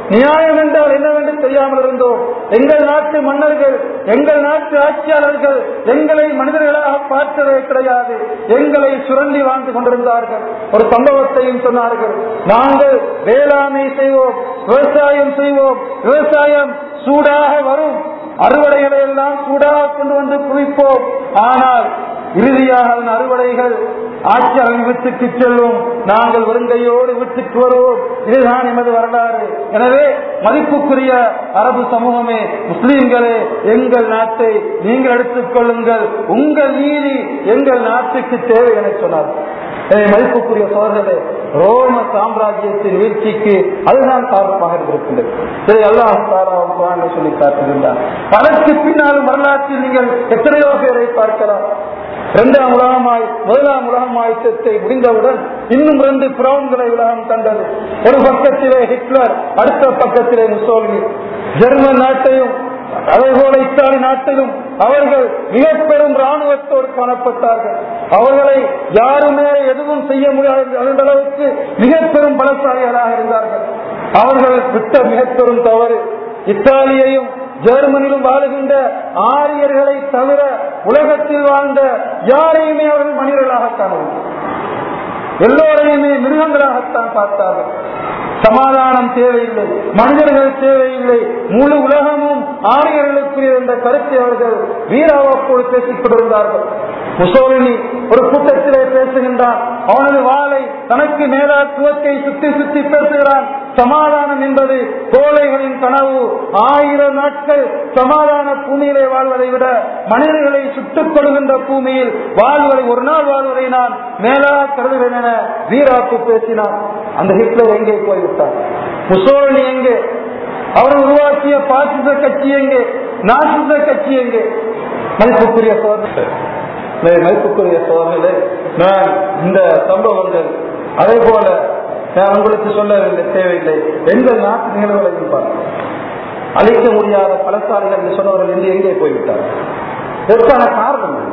Speaker 1: நியாயம் என்றால் என்னவென்று தெரியாமல் இருந்தோம் எங்கள் நாட்டு மன்னர்கள் எங்கள் நாட்டு ஆட்சியாளர்கள் எங்களை மனிதர்களாக பார்த்ததே கிடையாது எங்களை சுரண்டி வாழ்ந்து கொண்டிருந்தார்கள் ஒரு சம்பவத்தையும் சொன்னார்கள் நாங்கள் வேளாண்மை செய்வோம் விவசாயம் செய்வோம் விவசாயம் சூடாக வரும் அறுவடைகளை எல்லாம் சூடாக கொண்டு வந்து குவிப்போம் ஆனால் இறுதியாக அதன் அறுவடைகள் ஆட்சியாளர் வீட்டுக்கு செல்லும் நாங்கள் வருங்கையோடு வீட்டுக்கு வருவோம் இதுதான் எமது வரலாறு எனவே மதிப்புக்குரிய அரபு சமூகமே முஸ்லீம்களே எங்கள் நாட்டை நீங்கள் எடுத்துக் கொள்ளுங்கள் உங்கள் நீதி எங்கள் நாட்டுக்கு தேவை என சொன்னார் எனவே மதிப்புக்குரிய சோதரே ரோம சாம்ராஜ்யத்தின் வீழ்ச்சிக்கு அதுதான் காரணமாக இருந்திருக்கின்றது இதை அல்லாஹ் தாராவும் குரானில் சொல்லி காட்டுகின்றார் அதற்கு பின்னாலும் வரலாற்றில் நீங்கள் எத்தனையோ பேரை பார்க்கலாம் இரண்டாம் உலகமாய் முதலாம் உலகமாயுத்தத்தை முடிந்தவுடன் இன்னும் இரண்டு பிரவுன்களை உலகம் கண்டது ஒரு பக்கத்திலே ஹிட்லர் அடுத்த பக்கத்திலே முசோலினி ஜெர்மன் நாட்டையும் அதே போல இத்தாலி நாட்டிலும் அவர்கள் மிக பெரும் ராணுவத்தோடு காணப்பட்டார்கள் அவர்களை யாருமே எதுவும் செய்ய முடியாத அந்த அளவுக்கு மிக பெரும் பலசாலிகளாக இருந்தார்கள் அவர்கள் விட்ட மிக பெரும் தவறு இத்தாலியையும் ஜெர்மனிலும் வாழுகின்ற ஆரியர்களை தவிர உலகத்தில் வாழ்ந்த யாரையுமே அவர்கள் மனிதர்களாக காணவில்லை எல்லோரையுமே மிருகங்களாகத்தான் பார்த்தார்கள் சமாதானம் தேவையில்லை மனிதர்கள் தேவையில்லை முழு உலகமும் ஆரியர்களுக்குரிய என்ற கருத்தை அவர்கள் வீராவோடு பேசிக் கொண்டிருந்தார்கள் முசோலினி ஒரு கூட்டத்திலே பேசுகின்றான் அவனது வாளை தனக்கு மேலால் துவக்கை சுத்தி சுத்தி பேசுகிறான் சமாதானம் என்பது கோழைகளின் கனவு ஆயிரம் நாட்கள் சமாதான பூமியிலே வாழ்வதை விட மனிதர்களை சுட்டுக் கொள்கின்ற பூமியில் வாழ்வதை ஒரு நாள் வாழ்வதை நான் மேலாக கருதுகிறேன் என வீராப்பு பேசினான் அந்த ஹிட்லர் எங்கே போய்விட்டார் முசோலினி எங்கே அவர் உருவாக்கிய பாசிச கட்சி எங்கே நாசிச கட்சி எங்கே மதிப்புக்குரிய சோதனை மதிப்புக்குரிய சோதனையிலே நான் இந்த சம்பவங்கள் அதே போல நான் உங்களுக்கு சொல்ல தேவையில்லை எங்கள் நாட்டு நிகழ்வுகளையும் பார்க்க அழிக்க முடியாத பலசாலிகள் என்று சொன்னவர்கள் என்று எங்கே போய்விட்டார் இதற்கான காரணம் என்ன?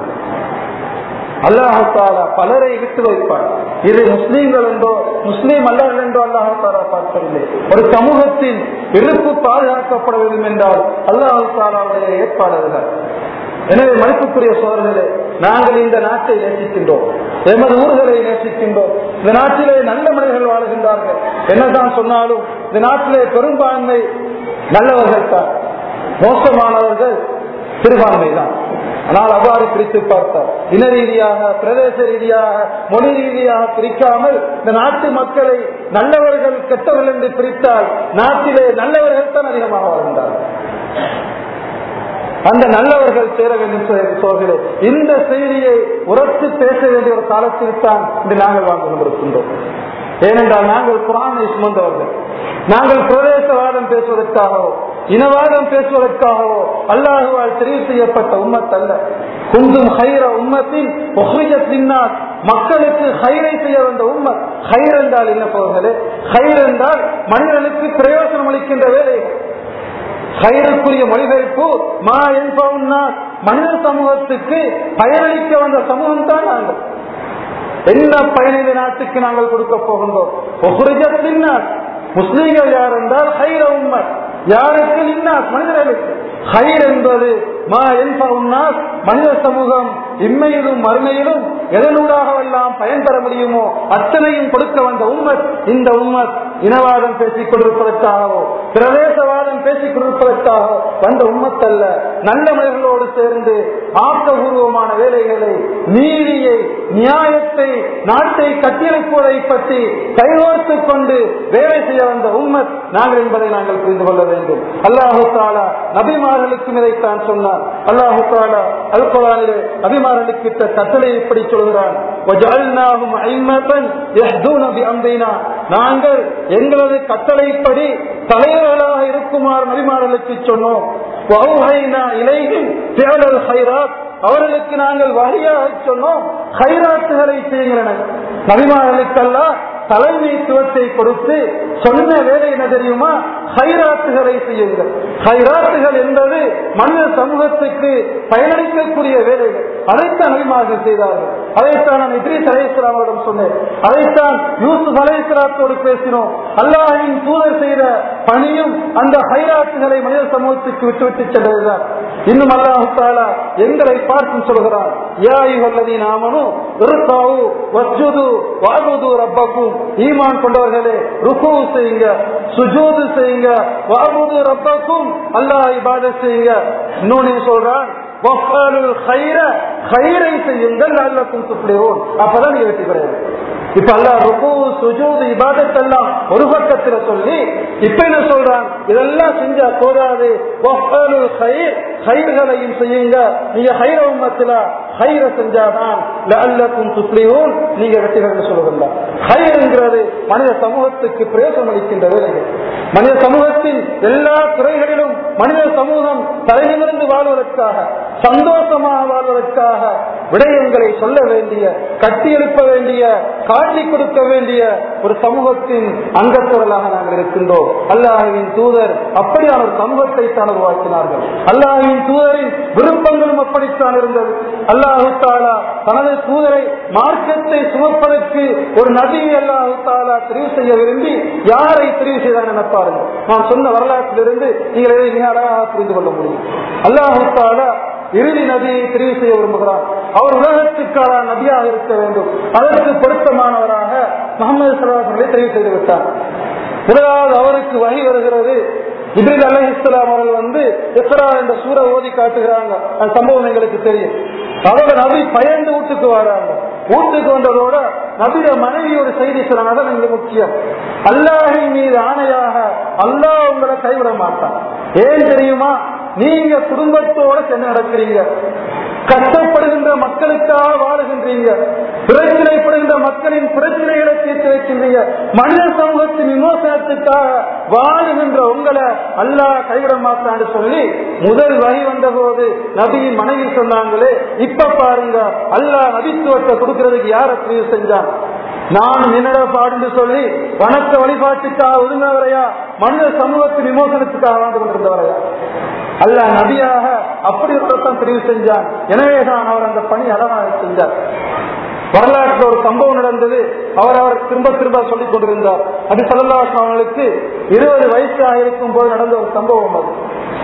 Speaker 1: அல்லாஹால பலரை விட்டு வைப்பார் இது முஸ்லீம்கள் என்றோ முஸ்லீம் அல்லர்கள் என்றோ அல்லாஹாலா பார்க்கவில்லை ஒரு சமூகத்தின் இருப்பு பாதுகாக்கப்பட வேண்டும் என்றால் அல்லாஹாலாவுடைய ஏற்பாடுகள் எனவே மதிப்புக்குரிய சோழர்களே நாங்கள் இந்த நாட்டை நேசிக்கின்றோம் எமது ஊர்களை நேசிக்கின்றோம் இந்த நாட்டிலே நல்ல மனிதர்கள் வாழுகின்றார்கள் என்னதான் சொன்னாலும் இந்த நாட்டிலே பெரும்பான்மை நல்லவர்கள் தான் மோசமானவர்கள் சிறுபான்மை தான் ஆனால் அவ்வாறு பிரித்து பார்த்தார் இன ரீதியாக பிரதேச ரீதியாக மொழி ரீதியாக பிரிக்காமல் இந்த நாட்டு மக்களை நல்லவர்கள் கெட்டவர்கள் என்று பிரித்தால் நாட்டிலே நல்லவர்கள் தான் அதிகமாக வாழ்ந்தார்கள் அந்த நல்லவர்கள் சேர வேண்டும் சோதரே இந்த செய்தியை உரத்து பேச வேண்டிய ஒரு காலத்தில் தான் இன்று நாங்கள் வாழ்ந்து கொண்டிருக்கின்றோம் ஏனென்றால் நாங்கள் குரானை சுமந்தவர்கள் நாங்கள் பிரதேசவாதம் பேசுவதற்காகவோ இனவாதம் பேசுவதற்காகவோ அல்லாஹுவால் தெரிவு செய்யப்பட்ட உம்மத் அல்ல குந்தும் ஹைர உம்மத்தின் பின்னால் மக்களுக்கு ஹைரை செய்ய வந்த உம்மத் ஹைர் என்றால் என்ன போகிறே ஹைர் என்றால் மனிதனுக்கு பிரயோஜனம் அளிக்கின்ற வேலைகள் கயிறுக்குரிய மொழிபெயர்ப்பு மா என்பவுன்னா மனித சமூகத்துக்கு பயனளிக்க வந்த சமூகம் தான் நாங்கள் என்ன பயன் இந்த நாட்டுக்கு நாங்கள் கொடுக்க போகின்றோம் முஸ்லீம்கள் யார் என்றால் ஹைர உண்மை யாருக்கு இன்னாஸ் மனிதர்களுக்கு ஹைர் என்பது மா என்பவுன்னாஸ் மனித சமூகம் இம்மையிலும் மறுமையிலும் எதனூடாகவெல்லாம் பயன் பெற முடியுமோ அத்தனையும் கொடுக்க வந்த உம்மத் இந்த உம்மத் இனவாதம் பேசிக் கொண்டிருப்பதற்காகவோ பிரதேசவாதம் பேசிக் கொண்டிருப்பதற்காகவோ வந்த உம்மத் அல்ல நல்ல மனிதர்களோடு சேர்ந்து ஆக்கபூர்வமான வேலைகளை நீதியை நியாயத்தை நாட்டை கட்டியெழுப்புவதை பற்றி கைகோர்த்துக் கொண்டு வேலை செய்ய வந்த உம்மத் நாங்கள் என்பதை நாங்கள் புரிந்து கொள்ள வேண்டும் அல்லாஹு தாலா நபிமார்களுக்கும் இதைத்தான் சொன்னார் அல்லாஹு தாலா அல்குரானிலே நபிமார்களுக்கு இட்ட கட்டளை இப்படி சொல்கிறான் நாங்கள் எங்களது கட்டளைப்படி தலைவர்களாக இருக்குமாறு நபிமார்களுக்கு சொன்னோம் இலையில் தேடல் ஹைராத் அவர்களுக்கு நாங்கள் வகையாக சொன்னோம் ஹைராத்துகளை செய்கிறன நபிமார்களுக்கெல்லாம் தலைமைத்துவத்தை கொடுத்து சொன்ன வேலை என்ன தெரியுமா ஹைராத்துகளை செய்யுங்கள் ஹைராத்துகள் என்பது மனித சமூகத்துக்கு பயனளிக்கக்கூடிய வேலைகள்
Speaker 2: அதைத்தான் நபிமார்கள் செய்தார்கள் அதைத்தான் நான் இத்ரீஸ் அலைஹிஸ்ஸலாம் அவரிடம் சொன்னேன் அதைத்தான் யூசுப் அலைஹிஸ்ஸலாத்தோடு பேசினோம் அல்லாஹ்வின் தூதர் செய்த பணியும் அந்த ஹைராத்துகளை மனித சமூகத்துக்கு விட்டுவிட்டு சென்றதுதான் இன்னும் அல்லாஹு தாலா எங்களை பார்த்து சொல்கிறார் யா ஐயுஹல்லதீன ஆமனு இர்காவு வஸ்ஜுது வஅபுது ரப்பக்கும் ஈமான் கொண்டவர்களே ருக்கு செய்யுங்க சுஜூது செய்யுங்க வஅபுது ரப்பக்கும் அல்லாஹ் இபாதத் செய்யுங்க இன்னொன்னு சொல்றான் வஃபாலுல் கைர கைரை செய்யுங்கள் அல்லக்கும் துப்ளியோன் அப்பதான் நீங்க வெற்றி பெறுவீங்க இப்ப அல்லாஹ் ருக்கு சுஜூது இபாதத் எல்லாம் ஒரு பக்கத்துல சொல்லி இப்ப என்ன சொல்றான் இதெல்லாம் செஞ்சா போதாது வஃபாலுல் கைர் கைர்களையும் செய்யுங்க நீங்க ஹைர உம்மத்துல ஹைர செஞ்சாதான் லஅல்லக்கும் துப்ளியூன் நீங்க வெற்றி பெற சொல்லுகின்றார் ஹைருங்கிறது மனித சமூகத்துக்கு பிரயோசனம் அளிக்கின்ற வேலைகள் மனித சமூகத்தின் எல்லா துறைகளிலும் மனித சமூகம் தலைநிமிர்ந்து வாழ்வதற்காக சந்தோஷமாக வாழ்வதற்காக விடயங்களை சொல்ல வேண்டிய கட்டியெழுப்ப வேண்டிய காட்டி கொடுக்க வேண்டிய ஒரு சமூகத்தின் அங்கக்குரலாக நாங்கள் இருக்கின்றோம் அல்லாஹுவின் தூதர் அப்படியான ஒரு சமூகத்தை தான் உருவாக்கினார்கள் அல்லாஹுவின் தூதரின் விருப்பங்களும் அப்படித்தான் இருந்தது அல்லாஹு தாலா தனது தூதரை மார்க்கத்தை சுமப்பதற்கு ஒரு நபியை அல்லாஹு தாலா தெரிவு செய்ய விரும்பி யாரை தெரிவு செய்தார் என பாருங்கள் நான் சொன்ன வரலாற்றிலிருந்து நீங்கள் இதை மிக அழகாக புரிந்து கொள்ள முடியும் அல்லாஹு தாலா இறுதி நபியை தெரிவு செய்ய விரும்புகிறார் அவர் உலகத்துக்கான நபியாக இருக்க வேண்டும் அதற்கு பொருத்தமானவராக முகமது சலாஹர்களை தெரிவு செய்து விட்டார் முதலாவது அவருக்கு வகை வருகிறது இப்ரில் அலி இஸ்லாம் அவர்கள் வந்து இஸ்ரா என்ற சூற ஓதி காட்டுகிறாங்க அந்த சம்பவம் எங்களுக்கு தெரியும் அதோட நபி பயந்து வீட்டுக்கு வராங்க வீட்டுக்கு வந்ததோட நபிய மனைவி ஒரு செய்தி சொன்னாங்க அதான் இங்க முக்கியம் அல்லாஹின் மீது ஆணையாக அல்லாஹ் உங்களை கைவிட மாட்டான் ஏன் தெரியுமா நீங்க குடும்பத்தோட சென்று நடக்கிறீங்க கஷ்டப்படுகின்ற மக்களுக்காக வாழுகின்றீங்க பிரச்சனைப்படுகின்ற மக்களின் பிரச்சனைகளை தீர்த்து வைக்கின்றீங்க மனித சமூகத்தின் விமோசனத்துக்காக வாழுகின்ற உங்களை அல்லாஹ் கைவிட மாட்டான்னு சொல்லி முதல் வகை வந்த போது நபியின் மனைவி சொன்னாங்களே இப்ப பாருங்க அல்லாஹ் நபித்துவத்தை கொடுக்கறதுக்கு யார தெரிவு செஞ்சான் நான் என்னடா பாடுன்னு சொல்லி வணக்க வழிபாட்டுக்காக ஒதுங்கினவரையா மனித சமூகத்தின் விமோசனத்துக்காக வாழ்ந்து கொண்டிருந்தவரையா அல்ல நபியாக அப்படி ஒருத்தான் தெரிவு செஞ்சான் எனவேதான் அவர் அந்த பணி அழகாக செஞ்சார் வரலாற்றில் ஒரு சம்பவம் நடந்தது அவர் அவர் திரும்ப திரும்ப சொல்லிக் கொண்டிருந்தார் அது சல்லாஹ் அவர்களுக்கு இருபது வயசாக இருக்கும் போது நடந்த ஒரு சம்பவம் அது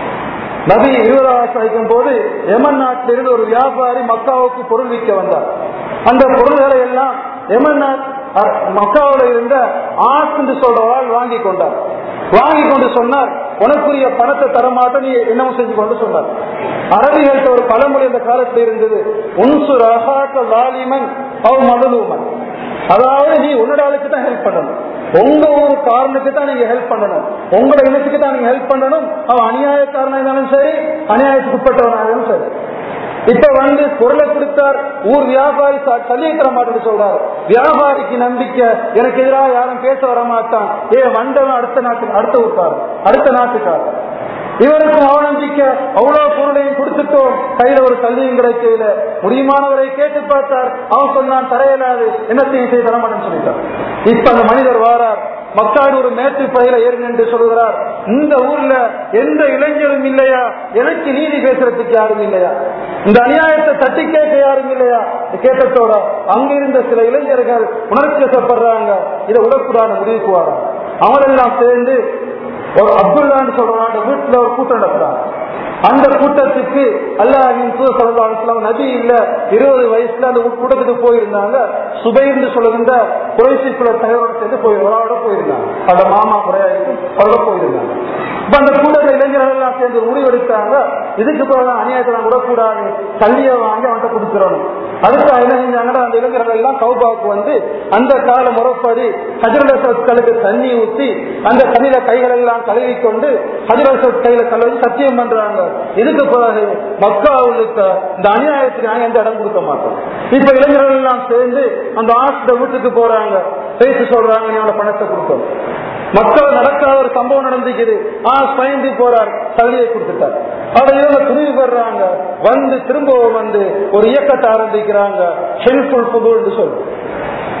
Speaker 2: நபி இருபதாம் வைக்கும் போது எமன் நாட்டிலிருந்து ஒரு வியாபாரி மக்காவுக்கு பொருள் விற்க வந்தார் அந்த பொருள்களை எல்லாம் எமன் நாட் மக்காவில் இருந்த ஆஸ் என்று சொல்றவாள் வாங்கி கொண்டார் வாங்கி கொண்டு சொன்னார் உனக்குரிய பணத்தை தரமாட்ட நீ என்னமோ செஞ்சு கொண்டு சொன்னார் அரபிகள்கிட்ட ஒரு பழமொழி அந்த காலத்தில் இருந்தது உன்சு ரகாக்க வாலிமன் அவ் மதலூமன் அதாவது நீ உன்னோட ஆளுக்கு தான் ஹெல்ப் பண்ணணும் உங்க ஒரு காரனுக்கு தான் நீங்க ஹெல்ப் பண்ணணும் உங்களோட இனத்துக்கு தான் நீங்க ஹெல்ப் பண்ணணும் அவன் அநியாயக்காரனா இருந்தாலும் சரி அநியாயத்துக்கு உட்பட்டவனாகவும் சரி இப்ப வந்து பொருளை கொடுத்தார் ஊர் வியாபாரி தள்ளியை தர மாட்டேன்னு சொல்றாரு வியாபாரிக்கு நம்பிக்கை எனக்கு எதிராக யாரும் பேச வர மாட்டான் ஏ வந்தவன் அடுத்த நாட்டு அடுத்த ஊர்க்காரர் அடுத்த நாட்டுக்காரர் இவருக்கும் அவநம்பிக்கை அவ்வளவு பொருளையும் கொடுத்துட்டோம் கையில ஒரு கல்வியும் கிடைக்கல முடியுமானவரை கேட்டு பார்த்தார் அவன் சொன்னான் தரையலாது என்னத்தையும் செய்து தரமாட்டேன்னு சொல்லிட்டான் இப்ப அந்த மனிதர் வாரார் மக்காடு ஒரு மேற்கு பயில ஏறுங்க என்று சொல்கிறார் இந்த ஊர்ல எந்த இளைஞரும் இல்லையா எனக்கு நீதி பேசுறதுக்கு யாரும் இல்லையா இந்த அநியாயத்தை தட்டி கேட்க யாரும் இல்லையா கேட்டத்தோட அங்கிருந்த சில இளைஞர்கள் உணர்ச்சி வசப்படுறாங்க இதை உடற்கூடான முடிவுக்கு வராங்க அவரெல்லாம் சேர்ந்து ஒரு அப்துல்லான்னு சொல்றாங்க வீட்டுல ஒரு கூட்டம் நடத்துறாங்க அந்த கூட்டத்துக்கு அல்லாஹின் சொல்லலாம் நபி இல்ல இருபது வயசுல அந்த கூட்டத்துக்கு போயிருந்தாங்க சுபைர்னு சொல்லுகின்ற குறைசி குல தலைவரோட சேர்ந்து போயிருந்தோட போயிருந்தாங்க அந்த மாமா குறையாயிருக்கும் அவரோட போயிருந்தாங்க இப்ப அந்த கூட்டத்தில் இளைஞர்கள் எல்லாம் சேர்ந்து முடிவெடுத்தாங்க இதுக்கு பிறகு அநியாயத்தை நான் விடக்கூடாது கல்வியை வாங்கி அவன்கிட்ட கொடுத்துடணும் அதுக்கு என்ன செஞ்சாங்கன்னா அந்த இளைஞர்கள் எல்லாம் கௌபாவுக்கு வந்து அந்த கால முறைப்படி ஹஜரலுக்கு தண்ணி ஊற்றி அந்த தண்ணியில கைகள் எல்லாம் கழுவி கொண்டு ஹஜரல் கையில கழுவி சத்தியம் பண்றாங்க இதுக்கு பிறகு மக்காவுக்கு இந்த அநியாயத்துக்கு நாங்க எந்த இடம் கொடுக்க மாட்டோம் இப்ப இளைஞர்கள் எல்லாம் சேர்ந்து அந்த ஆசிட்ட வீட்டுக்கு போறாங்க பேசி சொல்றாங்க நீ அவன பணத்தை கொடுக்கணும் மக்கள் நடக்காத ஒரு சம்பவம் நடந்துக்குது ஆ பயந்து போறார் தள்ளியை கொடுத்துட்டார் அதை இவங்க துணிவு பெறாங்க வந்து திரும்பவும் வந்து ஒரு இயக்கத்தை ஆரம்பிக்கிறாங்க ஹெல்ப்ஃபுல் புது சொல்லு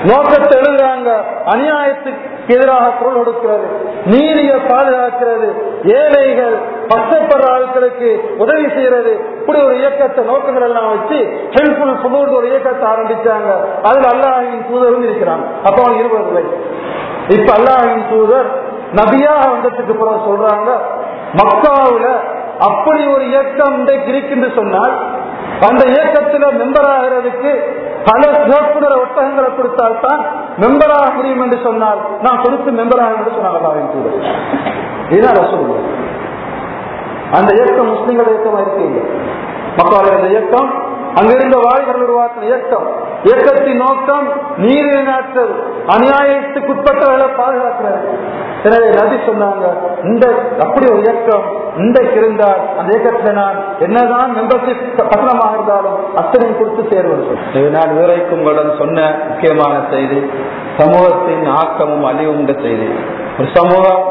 Speaker 2: நோக்கத்தை எழுதுறாங்க அநியாயத்துக்கு எதிராக குரல் கொடுக்கிறது நீதியை பாதுகாக்கிறது ஏழைகள் கஷ்டப்படுற ஆட்களுக்கு உதவி செய்யறது இப்படி ஒரு இயக்கத்தை நோக்கங்கள் எல்லாம் வச்சு ஹெல்ப்ஃபுல் புதூர் ஒரு இயக்கத்தை ஆரம்பிச்சாங்க அதுல அல்லாஹின் தூதரும் இருக்கிறாங்க அப்ப அவங்க இருபது வயசு இப்ப அல்லாஹின் தூதர் நபியாக வந்ததுக்கு பிறகு சொல்றாங்க மக்காவுல அப்படி ஒரு இயக்கம் இன்றைக்கு இருக்குன்னு சொன்னால் அந்த இயக்கத்துல மெம்பர் ஆகிறதுக்கு பல சிறப்புற ஒட்டகங்களை கொடுத்தால்தான் மெம்பர் ஆக முடியும் என்று சொன்னால் நான் கொடுத்து மெம்பர் ஆக என்று சொன்னாங்க அல்லாஹ்வின் தூதர் இதுதான் ரசூலுல்லாஹ். அந்த இயக்கம் முஸ்லிம்கள் இயக்கமா இருக்கீங்க மக்கள் அந்த இயக்கம் அங்கிருந்த வாலிபர்கள் உருவாக்கின இயக்கம் இயக்கத்தின் நோக்கம் நீதி நாட்டல் அநியாயத்துக்குட்பட்டவர்களை பாதுகாக்கிறது எனவே நபி சொன்னாங்க இந்த அப்படி ஒரு இயக்கம் இன்றைக்கு இருந்தால் அந்த இயக்கத்தில் நான் என்னதான் மெம்பர்ஷிப் கட்டணமாக இருந்தாலும் அத்தனையும் கொடுத்து சேர்வது
Speaker 1: இது நான் இதுவரைக்கும் உங்களிடம் சொன்ன முக்கியமான செய்தி சமூகத்தின் ஆக்கமும் அழிவும் என்ற செய்தி ஒரு சமூகம்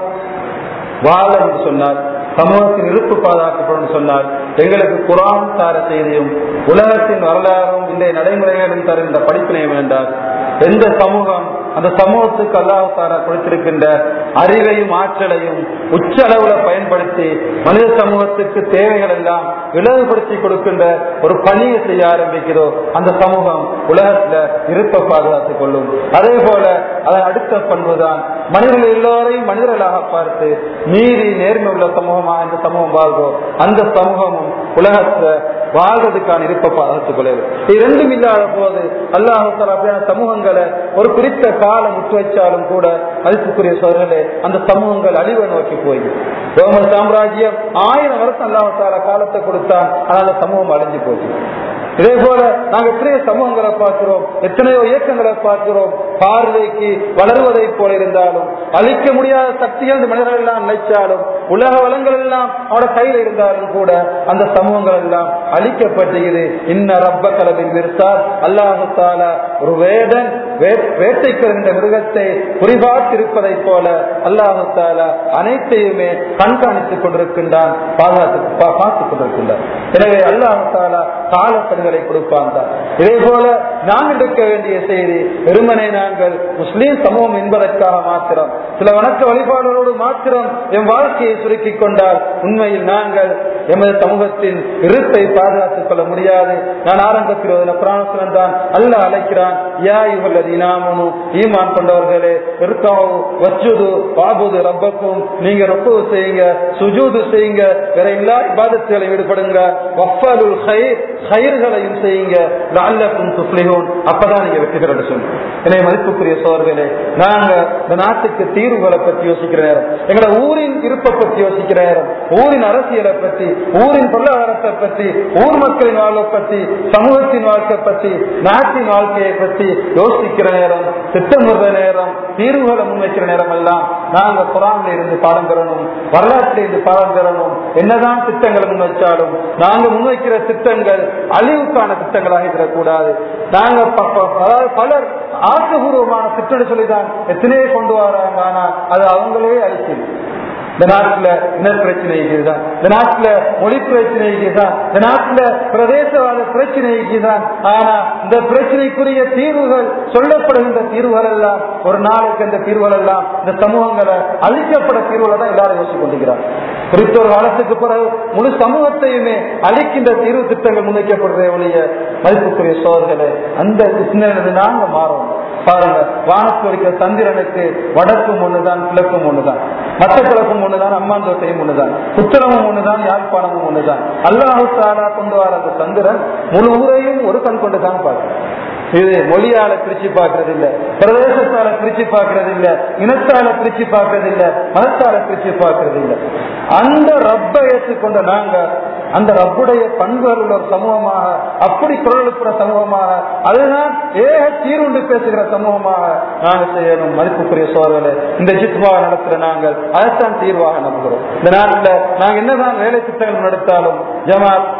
Speaker 1: வாழ என்று சொன்னால் சமூகத்தின் இருப்பு பாதுகாக்கப்படும் சொன்னால் எங்களுக்கு குரான் சார செய்தியும் உலகத்தின் வரலாறும் இன்றைய நடைமுறைகளும் தருகின்ற படிப்பினையும் வேண்டால் எந்த சமூகம் அந்த சமூகத்துக்கு அல்லாஹ் தாரா கொடுத்திருக்கின்ற அறிவையும் ஆற்றலையும் உச்ச அளவுல பயன்படுத்தி மனித சமூகத்துக்கு தேவைகள் எல்லாம் இலவுபடுத்தி கொடுக்கின்ற ஒரு பணியை செய்ய ஆரம்பிக்கிறதோ அந்த சமூகம் உலகத்துல இருப்பை பாதுகாத்துக் கொள்ளும் அதே போல அதன் அடுத்த பண்புதான் மனிதர்கள் எல்லோரையும் மனிதர்களாக பார்த்து நீதி நேர்மை உள்ள சமூகமா இந்த சமூகம் வாழ்வோ அந்த சமூகமும் உலகத்துல வாழ்றதுக்கான இருப்பை பாதுகாத்துக் கொள்ளுது இது ரெண்டும் இல்லாத போது அல்லாஹால அப்படியான சமூகங்களை ஒரு குறித்த காலம் விட்டு வச்சாலும் கூட மதிப்புக்குரிய சோழர்களே அந்த சமூகங்கள் அழிவை நோக்கி போய் ரோம சாம்ராஜ்யம் ஆயிரம் வருஷம் அல்லாஹால காலத்தை கொடுத்தான் ஆனால் அந்த சமூகம் அழிஞ்சு போச்சு இதே போல நாங்க எத்தனையோ சமூகங்களை பார்க்கிறோம் எத்தனையோ இயக்கங்களை பார்க்கிறோம் பார்வைக்கு வளருவதை போல இருந்தாலும் அழிக்க முடியாத சக்திகள் இந்த மனிதர்கள் எல்லாம் நினைச்சாலும் உலக வளங்கள் எல்லாம் அவட கையில் இருந்தாலும் கூட அந்த சமூகங்கள் எல்லாம் அழிக்கப்பட்டது இன்ன ரப்ப கலவின் விருத்தார் அல்லாஹால ஒரு வேடன் வே- வேட்டைக்கு வருகின்ற மிருகத்தை குறிபார்த்திருப்பதை போல அல்லாஹால அனைத்தையுமே கண்காணித்துக் கொண்டிருக்கின்றான் பாதுகாத்து பா- பார்த்துக் கொண்டிருக்கின்றான் எனவே அல்லாஹால காலப்படுகளை கொடுப்பான் தான் இதே போல நாம் எடுக்க வேண்டிய செய்தி வெறுமனை நாங்கள் முஸ்லீம் சமூகம் என்பதற்காக மாத்திரம் சில வணக்க வழிபாடுகளோடு மாத்திரம் என் வாழ்க்கையை சுருக்கிக் கொண்டால் உண்மையில் நாங்கள் எமது சமூகத்தின் இருப்பை பாதுகாத்துக் கொள்ள முடியாது நான் ஆரம்பத்தில் ஒரு பிராணசுரன் தான் அல்ல அழைக்கிறான் யா இவல்லது இனாமனு ஈமான் கொண்டவர்களே இருக்காவு வச்சுது பாபுது ரப்பக்கும் நீங்க ரொம்ப செய்யுங்க சுஜூது செய்யுங்க வேற எல்லா இபாதத்துகளை ஈடுபடுங்க வஃபலுல் ஹைர் ஹைர்களையும் செய்யுங்க லஅல்லக்கும் துஃப்லிஹூன் அப்பதான் நீங்க வெற்றி பெற சொல்லுங்க எனவே மதிப்புக்குரிய சோர்களே நாங்க இந்த நாட்டுக்கு தீர்வுகளை பற்றி யோசிக்கிற நேரம் எங்களோட ஊரின் இருப்பை பற்றி யோசிக்கிற நேரம் ஊரின் அரசியலை பற்றி ஊரின் பொருளாதாரத்தை பற்றி ஊர் மக்களின் வாழ்வை பற்றி சமூகத்தின் வாழ்க்கை பற்றி நாட்டின் வாழ்க்கையை பற்றி யோசிக்கிற நேரம் திட்டமிடுற நேரம் தீர்வுகளை முன்வைக்கிற நேரம் எல்லாம் நாங்க குரான்ல இருந்து பாடம் பெறணும் வரலாற்றில் இருந்து பாடம் பெறணும் என்னதான் திட்டங்களை முன்வைச்சாலும் நாங்க முன்வைக்கிற திட்டங்கள் அழிவுக்கான திட்டங்களாக இருக்கக்கூடாது நாங்க ப- ப- அதாவது பலர் ஆக்கப்பூர்வமான திட்டம் சொல்லிதான் எத்தனையோ கொண்டு வராங்க ஆனா அது அவங்களே அழிக்குது இந்த நாட்டுல இன பிரச்சனைக்கு தான் இந்த நாட்டுல மொழி பிரச்சனைக்கு தான் இந்த நாட்டுல பிரதேசவாத பிரச்சனைக்கு தான் ஆனா இந்த பிரச்சனைக்குரிய தீர்வுகள் சொல்லப்படுகின்ற தீர்வுகள் எல்லாம் ஒரு நாளைக்கு அந்த தீர்வுகள் எல்லாம் இந்த சமூகங்களை அழிக்கப்பட தீர்வுகளை தான் எல்லாரும் யோசிச்சு கொண்டிருக்கிறார் குறித்த ஒரு காலத்துக்கு பிறகு முழு சமூகத்தையுமே அழிக்கின்ற தீர்வு திட்டங்கள் முன்வைக்கப்படுறதே ஒழிய மதிப்புக்குரிய சோதர்களை அந்த சிந்தனை நாங்க மாறோம் பாருங்க வானத்தில் இருக்கிற சந்திரனுக்கு வடக்கும் ஒண்ணுதான் கிழக்கும் ஒண்ணுதான் மட்டக்கிழக்கும் ஒண்ணுதான் அம்மாந்தோட்டையும் ஒண்ணுதான் புத்தளமும் ஒண்ணுதான் யாழ்ப்பாணமும் ஒண்ணுதான் அல்லாஹு தாலா கொண்டு வர அந்த சந்திரன் முழு ஊரையும் ஒரு கண் கொண்டுதான் பார்க்கிறேன் இது மொழியால பிரிச்சு பார்க்கறது இல்ல பிரதேசத்தால பிரிச்சு பார்க்கறது இல்ல இனத்தால பிரிச்சு பார்க்கறது இல்ல மதத்தால பிரிச்சு பார்க்கறது இல்ல அந்த ரப்பை ஏற்றுக்கொண்ட நாங்க அந்த ரப்புடைய பண்புகள் உள்ள ஒரு சமூகமாக அப்படி குரல் எழுப்புற சமூகமாக அதுதான் ஏக தீர்வுண்டு பேசுகிற சமூகமாக நாங்க செய்யணும் மதிப்புக்குரிய சோழர்களே இந்த ஜித்வா நடத்துற நாங்கள் அதைத்தான் தீர்வாக நம்புகிறோம் இந்த நாட்டில் நாங்க என்னதான் வேலை திட்டங்கள் நடத்தாலும் ஜமாத்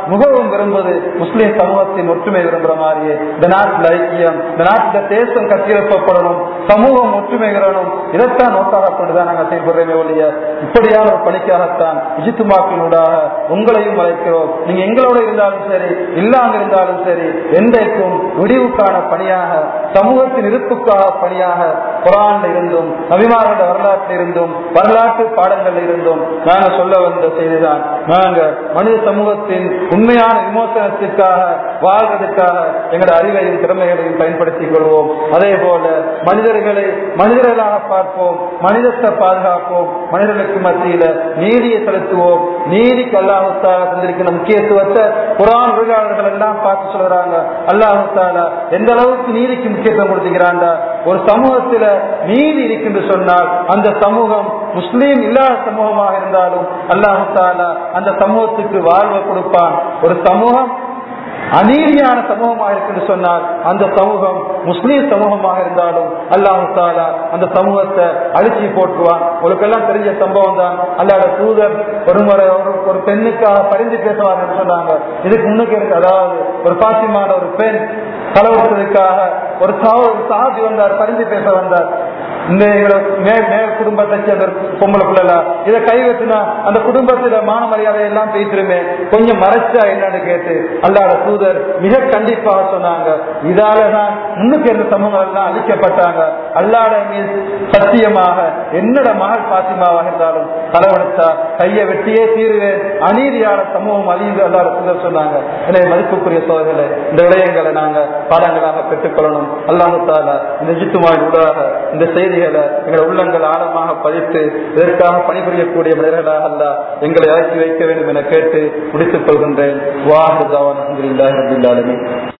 Speaker 1: முகவும் விரும்புவது முஸ்லிம் சமூகத்தின் ஒற்றுமை விரும்புற மாதிரியே இந்த நாட்டில் ஐக்கியம் இந்த நாட்டில் தேசம் கட்டியெழுப்பப்படணும் சமூகம் ஒற்றுமை பெறணும் இதைத்தான் நோக்காக கொண்டுதான் நாங்கள் செயல்படுறோமே ஒழிய இப்படியான ஒரு பணிக்காகத்தான் இஜித்துமாக்களூடாக உங்களையும் அழைக்கிறோம் நீங்க எங்களோட இருந்தாலும் சரி இல்லாம இருந்தாலும் சரி என்றைக்கும் விடிவுக்கான பணியாக சமூகத்தின் இருப்புக்காக பணியாக குரான்ல இருந்தும் நபிமாரோட வரலாற்றில் இருந்தும் வரலாற்று பாடங்கள்ல இருந்தும் நாங்க சொல்ல வந்த செய்திதான் நாங்க மனித சமூகத்தின் உண்மையான விமோசனத்திற்காக வாழ்வதற்காக எங்களோட அறிவையும் திறமைகளையும் பயன்படுத்திக் கொள்வோம் அதே போல மனிதர்களை மனிதர்களாக பார்ப்போம் மனிதத்தை பாதுகாப்போம் மனிதர்களுக்கு மத்தியில நீதியை செலுத்துவோம் நீதிக்கு அல்லாஹுத்தாலா தந்திருக்கிற முக்கியத்துவத்தை குரான் உரையாளர்கள் எல்லாம் பார்த்து சொல்றாங்க அல்லாஹுத்தாலா எந்த அளவுக்கு நீதிக்கு முக்கியத்துவம் கொடுத்துக்கிறாண்டா ஒரு சமூகத்துல நீதி இருக்கின்ற சொன்னால் அந்த சமூகம் முஸ்லீம் இல்லாத சமூகமாக இருந்தாலும் அல்லாஹு தாலா அந்த சமூகத்துக்கு வாழ்வை கொடுப்பான் ஒரு சமூகம் அநீதியான சமூகமாக இருக்குன்னு சொன்னால் அந்த சமூகம் முஸ்லீம் சமூகமாக இருந்தாலும் அல்லாஹு தாலா அந்த சமூகத்தை அழிச்சு போட்டுருவான் உங்களுக்கெல்லாம் தெரிஞ்ச சம்பவம் தான் அல்லாத தூதர் ஒரு முறை ஒரு ஒரு பெண்ணுக்காக பரிந்து பேசுவார் என்று சொன்னாங்க இதுக்கு முன்னுக்கு இருக்கு அதாவது ஒரு பாத்தியமான ஒரு பெண் கலவரத்திற்காக ஒரு சாதி வந்தார் பரிந்து பேச வந்தார் இந்த எங்களை மேல் மேல் குடும்பத்தை சேர்ந்த பொம்பளை பிள்ளை இதை கை வச்சுனா அந்த குடும்பத்துல மான மரியாதை எல்லாம் பேசிருமே கொஞ்சம் மறைச்சா என்னன்னு கேட்டு அல்லாட தூதர் மிக கண்டிப்பாக சொன்னாங்க இதாலதான் முன்னுக்கு இருந்த சமூகம் எல்லாம் அழிக்கப்பட்டாங்க அல்லாட மீது சத்தியமாக என்னோட மகள் பாத்திமாவாக இருந்தாலும் தலைவடுத்தா கையை வெட்டியே தீருவேன் அநீதியான சமூகம் அழிந்து அல்லாட தூதர் சொன்னாங்க எனவே மதிப்புக்குரிய சோதனை இந்த விடயங்களை நாங்க பாடங்களாக பெற்றுக்கொள்ளணும் அல்லாஹு தாலா இந்த ஜித்துமாய் ஊடாக இந்த செய்திகளை எங்களை உள்ளங்கள் ஆழமாக பதித்து இதற்காக பணிபுரியக்கூடிய மனிதர்களாக அல்ல எங்களை இறக்கி வைக்க வேண்டும் என கேட்டு முடித்துக் கொள்கின்றேன் வாஹ் அலமதுல்லாஹி ரபில் ஆலமீன்